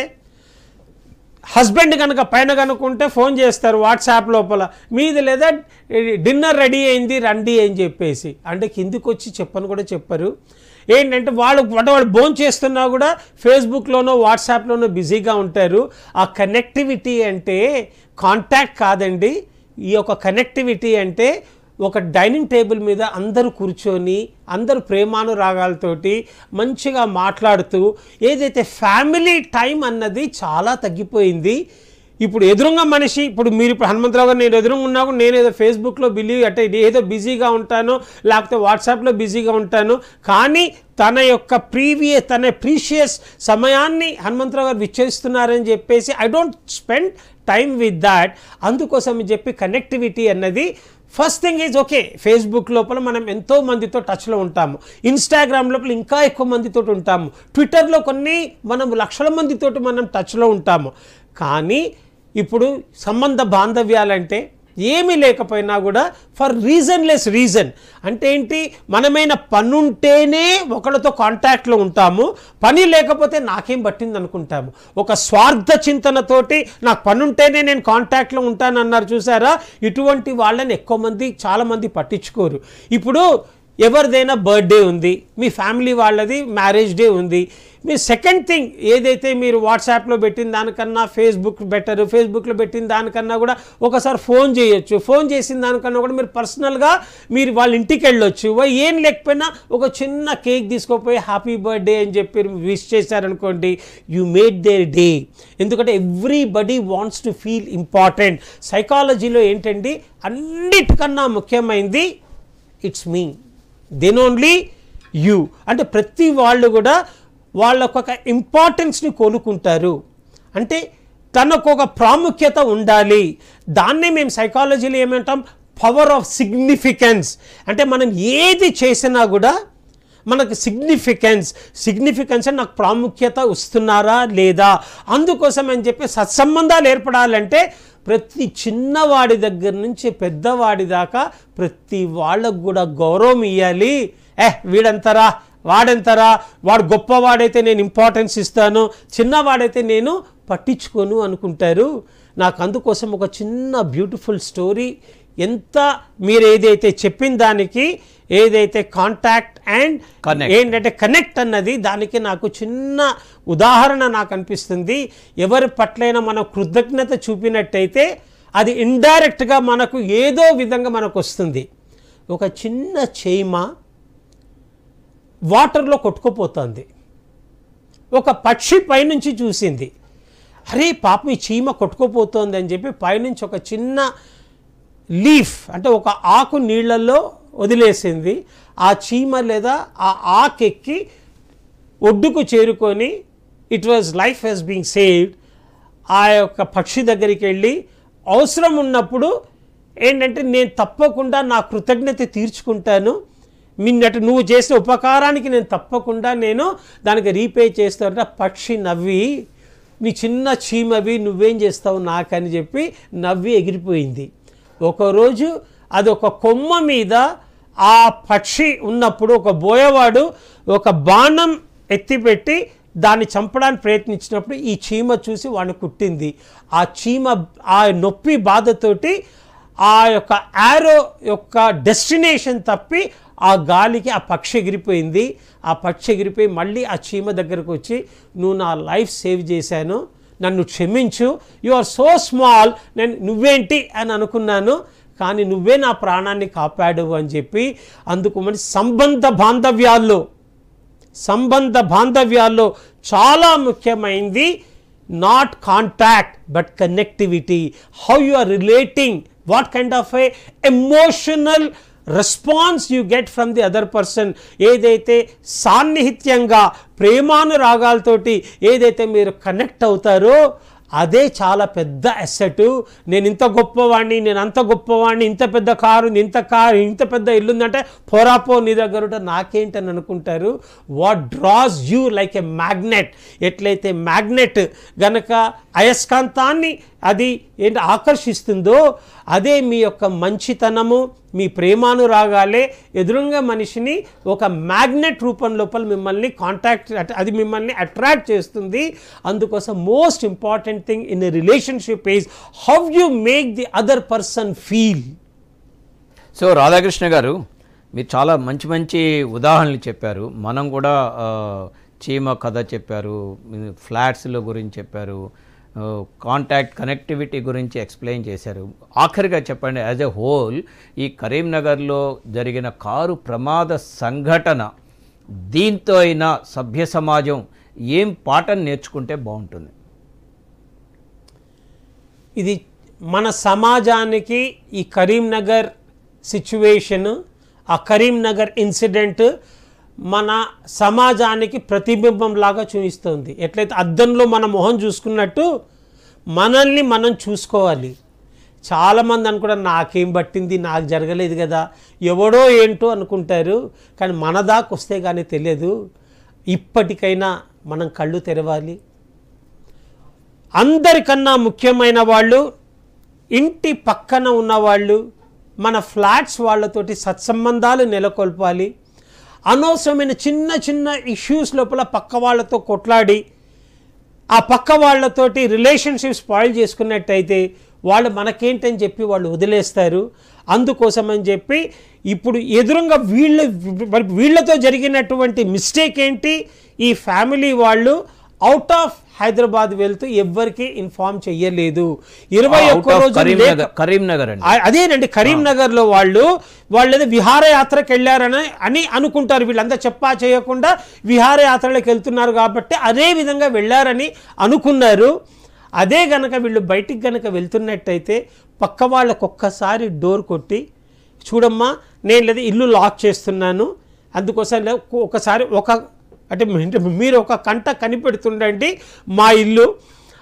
హస్బెండ్ కనుక పైన కనుక్కుంటే ఫోన్ చేస్తారు వాట్సాప్ లోపల మీది లేదా డిన్నర్ రెడీ అయింది రండి అని చెప్పేసి అంటే కిందికి వచ్చి చెప్పని కూడా చెప్పరు ఏంటంటే వాళ్ళు అంటే వాళ్ళు భోజనం చేస్తున్నా కూడా ఫేస్బుక్లోనో వాట్సాప్లోనో బిజీగా ఉంటారు ఆ కనెక్టివిటీ అంటే కాంటాక్ట్ కాదండి ఈ యొక్క కనెక్టివిటీ అంటే ఒక డైనింగ్ టేబుల్ మీద అందరూ కూర్చొని అందరూ ప్రేమానురాగాలతోటి మంచిగా మాట్లాడుతూ ఏదైతే ఫ్యామిలీ టైం అన్నది చాలా తగ్గిపోయింది ఇప్పుడు ఎదురుగా మనిషి ఇప్పుడు మీరు ఇప్పుడు హనుమంతరావు గారు నేను ఎదురుగా ఉన్నా కూడా నేను ఏదో ఫేస్బుక్లో బిలీవ్ అంటే ఏదో బిజీగా ఉంటాను లేకపోతే వాట్సాప్లో బిజీగా ఉంటాను కానీ తన యొక్క ప్రీవియస్ తన ప్రీషియస్ సమయాన్ని హనుమంతరావు గారు విచ్చేస్తున్నారని చెప్పేసి I don't spend time with that అందుకోసం అని చెప్పి కనెక్టివిటీ అన్నది first thing is okay Facebook లోపల మనం ఎంతో మందితో టచ్లో ఉంటాము ఇన్స్టాగ్రామ్ లోపల ఇంకా ఎక్కువ మందితో ఉంటాము ట్విట్టర్లో కొన్ని మనం లక్షల మందితోటి మనం టచ్లో ఉంటాము కానీ ఇప్పుడు సంబంధ బాంధవ్యాలంటే ఏమీ లేకపోయినా కూడా ఫర్ రీజన్లెస్ రీజన్ అంటే ఏంటి మనమైన పనుంటేనే ఒకళ్ళతో కాంటాక్ట్లో ఉంటాము పని లేకపోతే నాకేం పట్టింది అనుకుంటాము ఒక స్వార్థ చింతనతోటి నాకు పనుంటేనే నేను కాంటాక్ట్లో ఉంటానన్నారు చూసారా ఇటువంటి వాళ్ళని ఎక్కువ మంది చాలామంది పట్టించుకోరు ఇప్పుడు ఎవరిదైనా బర్త్డే ఉంది మీ ఫ్యామిలీ వాళ్ళది మ్యారేజ్ డే ఉంది మీ సెకండ్ థింగ్ ఏదైతే మీరు వాట్సాప్లో పెట్టిన దానికన్నా ఫేస్బుక్ బెటర్ ఫేస్బుక్లో పెట్టిన దానికన్నా కూడా ఒకసారి ఫోన్ చేయొచ్చు ఫోన్ చేసిన దానికన్నా కూడా మీరు పర్సనల్గా మీరు వాళ్ళ ఇంటికి వెళ్ళొచ్చు వా- ఏం లేకపోయినా ఒక చిన్న కేక్ తీసుకోపోయి హ్యాపీ బర్త్డే అని చెప్పి విష్ చేశారనుకోండి యూ మేడ్ దేర్ డే ఎందుకంటే everybody wants to feel important సైకాలజీలో ఏంటండి అన్నిటికన్నా ముఖ్యమైనది it's me then only you అంటే ప్రతి వాళ్ళు కూడా వాళ్ళకు ఒక ఇంపార్టెన్స్ని కోలుకుంటారు అంటే తనకు ఒక ప్రాముఖ్యత ఉండాలి దాన్నే మేము సైకాలజీలో ఏమంటాం పవర్ ఆఫ్ సిగ్నిఫికెన్స్ అంటే మనం ఏది చేసినా కూడా మనకు సిగ్నిఫికెన్స్ సిగ్నిఫికెన్స్ అంటే నాకు ప్రాముఖ్యత వస్తున్నారా లేదా అందుకోసం అని చెప్పి సత్సంబంధాలు ఏర్పడాలంటే ప్రతి చిన్నవాడి దగ్గర నుంచి పెద్దవాడి దాకా ప్రతి వాళ్ళకు కూడా గౌరవం ఇవ్వాలి ఏ వీడంతరా వాడెంతరా వాడు గొప్పవాడైతే నేను ఇంపార్టెన్స్ ఇస్తాను చిన్నవాడైతే నేను పట్టించుకోను అనుకుంటారు నాకు అందుకోసం ఒక చిన్న బ్యూటిఫుల్ స్టోరీ ఎంత మీరు ఏదైతే చెప్పిన దానికి ఏదైతే కాంటాక్ట్ అండ్ Connect. ఏంటంటే కనెక్ట్ అన్నది దానికి నాకు చిన్న ఉదాహరణ నాకు అనిపిస్తుంది ఎవరి పట్లైనా మనం కృతజ్ఞత చూపినట్టయితే అది ఇండైరెక్ట్గా మనకు ఏదో విధంగా మనకు వస్తుంది ఒక చిన్న చీమ వాటర్లో కొట్టుకుపోతుంది ఒక పక్షి పైనుంచి చూసింది అరే పాపం ఈ చీమ కొట్టుకుపోతోంది అని చెప్పి పైనుంచి ఒక చిన్న లీఫ్ అంటే ఒక ఆకు నీళ్ళల్లో వదిలేసింది ఆ చీమ లేదా ఆ ఆకెక్కి ఒడ్డుకు చేరుకొని it was life he's being saved ఆ యొక్క పక్షి దగ్గరికి వెళ్ళి అవసరం ఉన్నప్పుడు ఏంటంటే నేను తప్పకుండా నా కృతజ్ఞత తీర్చుకుంటాను నిన్నటి నువ్వు చేసిన ఉపకారానికి నేను తప్పకుండా నేను దానికి రీపే చేస్తానంటే ఆ పక్షి నవ్వి నీ చిన్న చీమవి నువ్వేం చేస్తావు నాకని చెప్పి నవ్వి ఎగిరిపోయింది ఒకరోజు అది ఒక కొమ్మ మీద ఆ పక్షి ఉన్నప్పుడు ఒక బోయవాడు ఒక బాణం ఎత్తిపెట్టి దాన్ని చంపడానికి ప్రయత్నించినప్పుడు ఈ చీమ చూసి వాడిని కుట్టింది ఆ చీమ ఆ నొప్పి బాధతోటి ఆ యొక్క యారో యొక్క డెస్టినేషన్ తప్పి ఆ గాలికి ఆ పక్షి ఎగిరిపోయింది ఆ పక్షి ఎగిరిపోయి మళ్ళీ ఆ చీమ దగ్గరకు వచ్చి నువ్వు నా లైఫ్ సేవ్ చేశాను నన్ను క్షమించు యు ఆర్ సో స్మాల్ నేను నువ్వేంటి అని అనుకున్నాను కానీ నువ్వే నా ప్రాణాన్ని కాపాడు అని చెప్పి అందుకు మరి సంబంధ బాంధవ్యాల్లో సంబంధ బాంధవ్యాల్లో చాలా ముఖ్యమైనది not contact but connectivity how you are relating what kind of a emotional response you get from the other person ఏదైతే సాన్నిహిత్యంగా ప్రేమానురాగాలతోటి ఏదైతే మీరు కనెక్ట్ అవుతారో అదే చాలా పెద్ద అసెట్ నేను ఇంత గొప్పవాడిని నేను అంత గొప్పవాడిని ఇంత పెద్ద కారు ఇంత కారు ఇంత పెద్ద ఇల్లుందంటే పోరాపో నీ దగ్గర ఉంటే నాకేంటని అనుకుంటారు what draws you like a magnet ఎట్లయితే మ్యాగ్నెట్ గనక అయస్కాంతాన్ని అది ఏంటి ఆకర్షిస్తుందో అదే మీ యొక్క మంచితనము మీ ప్రేమానురాగాలే ఎదురుగా మనిషిని ఒక మ్యాగ్నెట్ రూపం లోపల మిమ్మల్ని కాంటాక్ట్ అది మిమ్మల్ని అట్రాక్ట్ చేస్తుంది అందుకోసం most important thing in a relationship is how you make the other person feel so Radhakrishna garu మీరు చాలా మంచి మంచి ఉదాహరణలు చెప్పారు మనం కూడా ఆ, చీమ కథ చెప్పారు ఫ్లాట్స్ల గురించి చెప్పారు కాంటాక్ట్ కనెక్టివిటీ గురించి ఎక్స్ప్లెయిన్ చేశారు ఆఖరిగా చెప్పండి యాజ్ ఎ హోల్ ఈ కరీంనగర్లో జరిగిన కారు ప్రమాద సంఘటన దీంతో అయినా సభ్య సమాజం ఏం పాఠం నేర్చుకుంటే బాగుంటుంది ఇది మన సమాజానికి ఈ కరీంనగర్ సిచ్యువేషన్ ఆ కరీంనగర్ ఇన్సిడెంట్ మన సమాజానికి ప్రతిబింబం లాగా చూపిస్తుంది ఎట్లయితే అద్దంలో మన మొహం చూసుకున్నట్టు మనల్ని మనం చూసుకోవాలి చాలామంది అనుకుంటారు నాకేం పట్టింది నాకు జరగలేదు కదా ఎవడో ఏంటో అనుకుంటారు కానీ మన దాకా వస్తే కానీ తెలియదు ఇప్పటికైనా మనం కళ్ళు తెరవాలి అందరికన్నా ముఖ్యమైన వాళ్ళు ఇంటి పక్కన ఉన్నవాళ్ళు మన ఫ్లాట్స్ వాళ్ళతోటి సత్సంబంధాలు నెలకొల్పాలి అనవసరమైన చిన్న చిన్న ఇష్యూస్ లోపల పక్క వాళ్ళతో కొట్లాడి ఆ పక్క వాళ్ళతోటి రిలేషన్షిప్ స్పాయిల్ చేసుకున్నట్టయితే వాళ్ళు మనకేంటని చెప్పి వాళ్ళు వదిలేస్తారు అందుకోసం అని చెప్పి ఇప్పుడు ఎదురుగా వీళ్ళ మరి వీళ్ళతో జరిగినటువంటి మిస్టేక్ ఏంటి ఈ ఫ్యామిలీ వాళ్ళు అవుట్ ఆఫ్ హైదరాబాద్ వెళ్తూ ఎవ్వరికి ఇన్ఫార్మ్ చెయ్యలేదు ఇరవై Out ఒక్క of రోజు కరీంనగర్ కరీంనగర్ అండి ఆ- అదేనండి కరీంనగర్లో వాళ్ళు వాళ్ళు ఏదో విహారయాత్రకు వెళ్ళారని అని అనుకుంటారు వీళ్ళంతా చెప్పా చేయకుండా విహారయాత్రలకు వెళ్తున్నారు కాబట్టి అదే విధంగా వెళ్ళారని అనుకున్నారు అదే గనక వీళ్ళు బయటికి గనక వెళ్తున్నట్టయితే పక్క వాళ్ళకు ఒక్కసారి డోర్ కొట్టి చూడమ్మా నేను లేదా ఇల్లు లాక్ చేస్తున్నాను అందుకోసం లే- ఒకసారి ఒక అంటే మీ- మీరు ఒక కంట కనిపెడుతుండండి మా ఇల్లు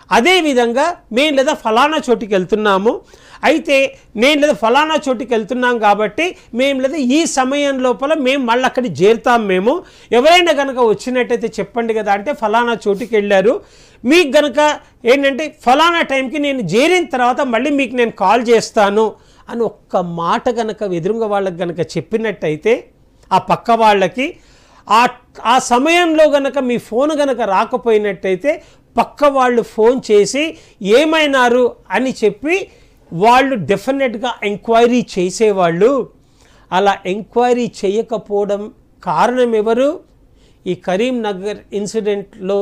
అదేవిధంగా మేము లేదా ఫలానా చోటికి వెళ్తున్నాము అయితే నేను లేదా ఫలానా చోటికి వెళ్తున్నాం కాబట్టి మేము లేదా ఈ సమయం లోపల మేము మళ్ళీ అక్కడికి చేరుతాం మేము ఎవరైనా కనుక వచ్చినట్టయితే చెప్పండి కదా అంటే ఫలానా చోటికి వెళ్ళారు మీకు గనక ఏంటంటే ఫలానా టైంకి నేను చేరిన తర్వాత మళ్ళీ మీకు నేను కాల్ చేస్తాను అని ఒక్క మాట గనక ఎదురుగా వాళ్ళకి గనక చెప్పినట్టయితే ఆ పక్క వాళ్ళకి ఆ ఆ సమయంలో గనక మీ ఫోన్ గనక రాకపోయినట్టయితే పక్క వాళ్ళు ఫోన్ చేసి ఏమైనారు అని చెప్పి వాళ్ళు డెఫినెట్గా ఎంక్వైరీ చేసేవాళ్ళు అలా ఎంక్వైరీ చేయకపోవడం కారణం ఎవరు ఈ కరీంనగర్ ఇన్సిడెంట్లో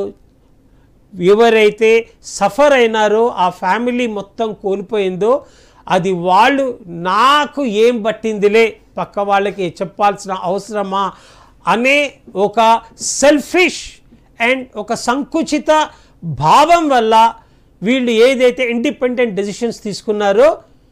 ఎవరైతే సఫర్ అయినారో ఆ ఫ్యామిలీ మొత్తం కోల్పోయిందో అది వాళ్ళు నాకు ఏం పట్టిందిలే పక్క వాళ్ళకి చెప్పాల్సిన అవసరమా అనే ఒక సెల్ఫిష్ అండ్ ఒక సంకుచిత భావం వల్ల వీళ్ళు ఏదైతే ఇండిపెండెంట్ డెసిషన్స్ తీసుకున్నారో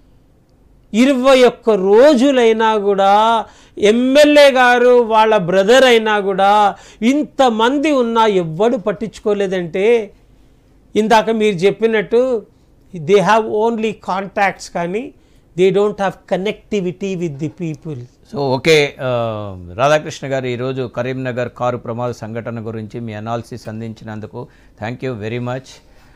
ఇరవై ఒక్క రోజులైనా కూడా ఎమ్మెల్యే గారు వాళ్ళ బ్రదర్ అయినా కూడా ఇంతమంది ఉన్నా ఎవ్వడు పట్టించుకోలేదంటే ఇందాక మీరు చెప్పినట్టు దే హ్యావ్ ఓన్లీ కాంటాక్ట్స్ కానీ they don't have connectivity with the people so okay ఆ, రాధాకృష్ణ గారు ఈరోజు కరీంనగర్ కారు ప్రమాద సంఘటన గురించి మీ అనాలిసిస్ అందించినందుకు థ్యాంక్ యూ వెరీ మచ్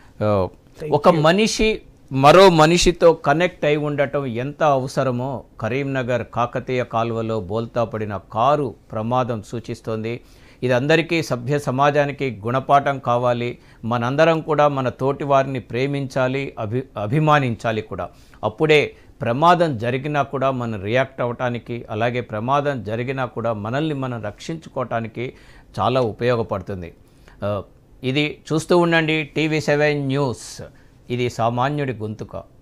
ఒక మనిషి మరో మనిషితో కనెక్ట్ అయి ఉండటం ఎంత అవసరమో కరీంనగర్ కాకతీయ కాలువలో బోల్తా పడిన కారు ప్రమాదం సూచిస్తోంది ఇది అందరికీ సభ్య సమాజానికి గుణపాఠం కావాలి మనందరం కూడా మన తోటి వారిని ప్రేమించాలి అభి అభిమానించాలి కూడా అప్పుడే ప్రమాదం జరిగినా కూడా మనం రియాక్ట్ అవ్వటానికి అలాగే ప్రమాదం జరిగినా కూడా మనల్ని మనం రక్షించుకోవటానికి చాలా ఉపయోగపడుతుంది ఆ, ఇది చూస్తూ ఉండండి టీవీ సెవెన్ న్యూస్ ఇది సామాన్యుడి గొంతుక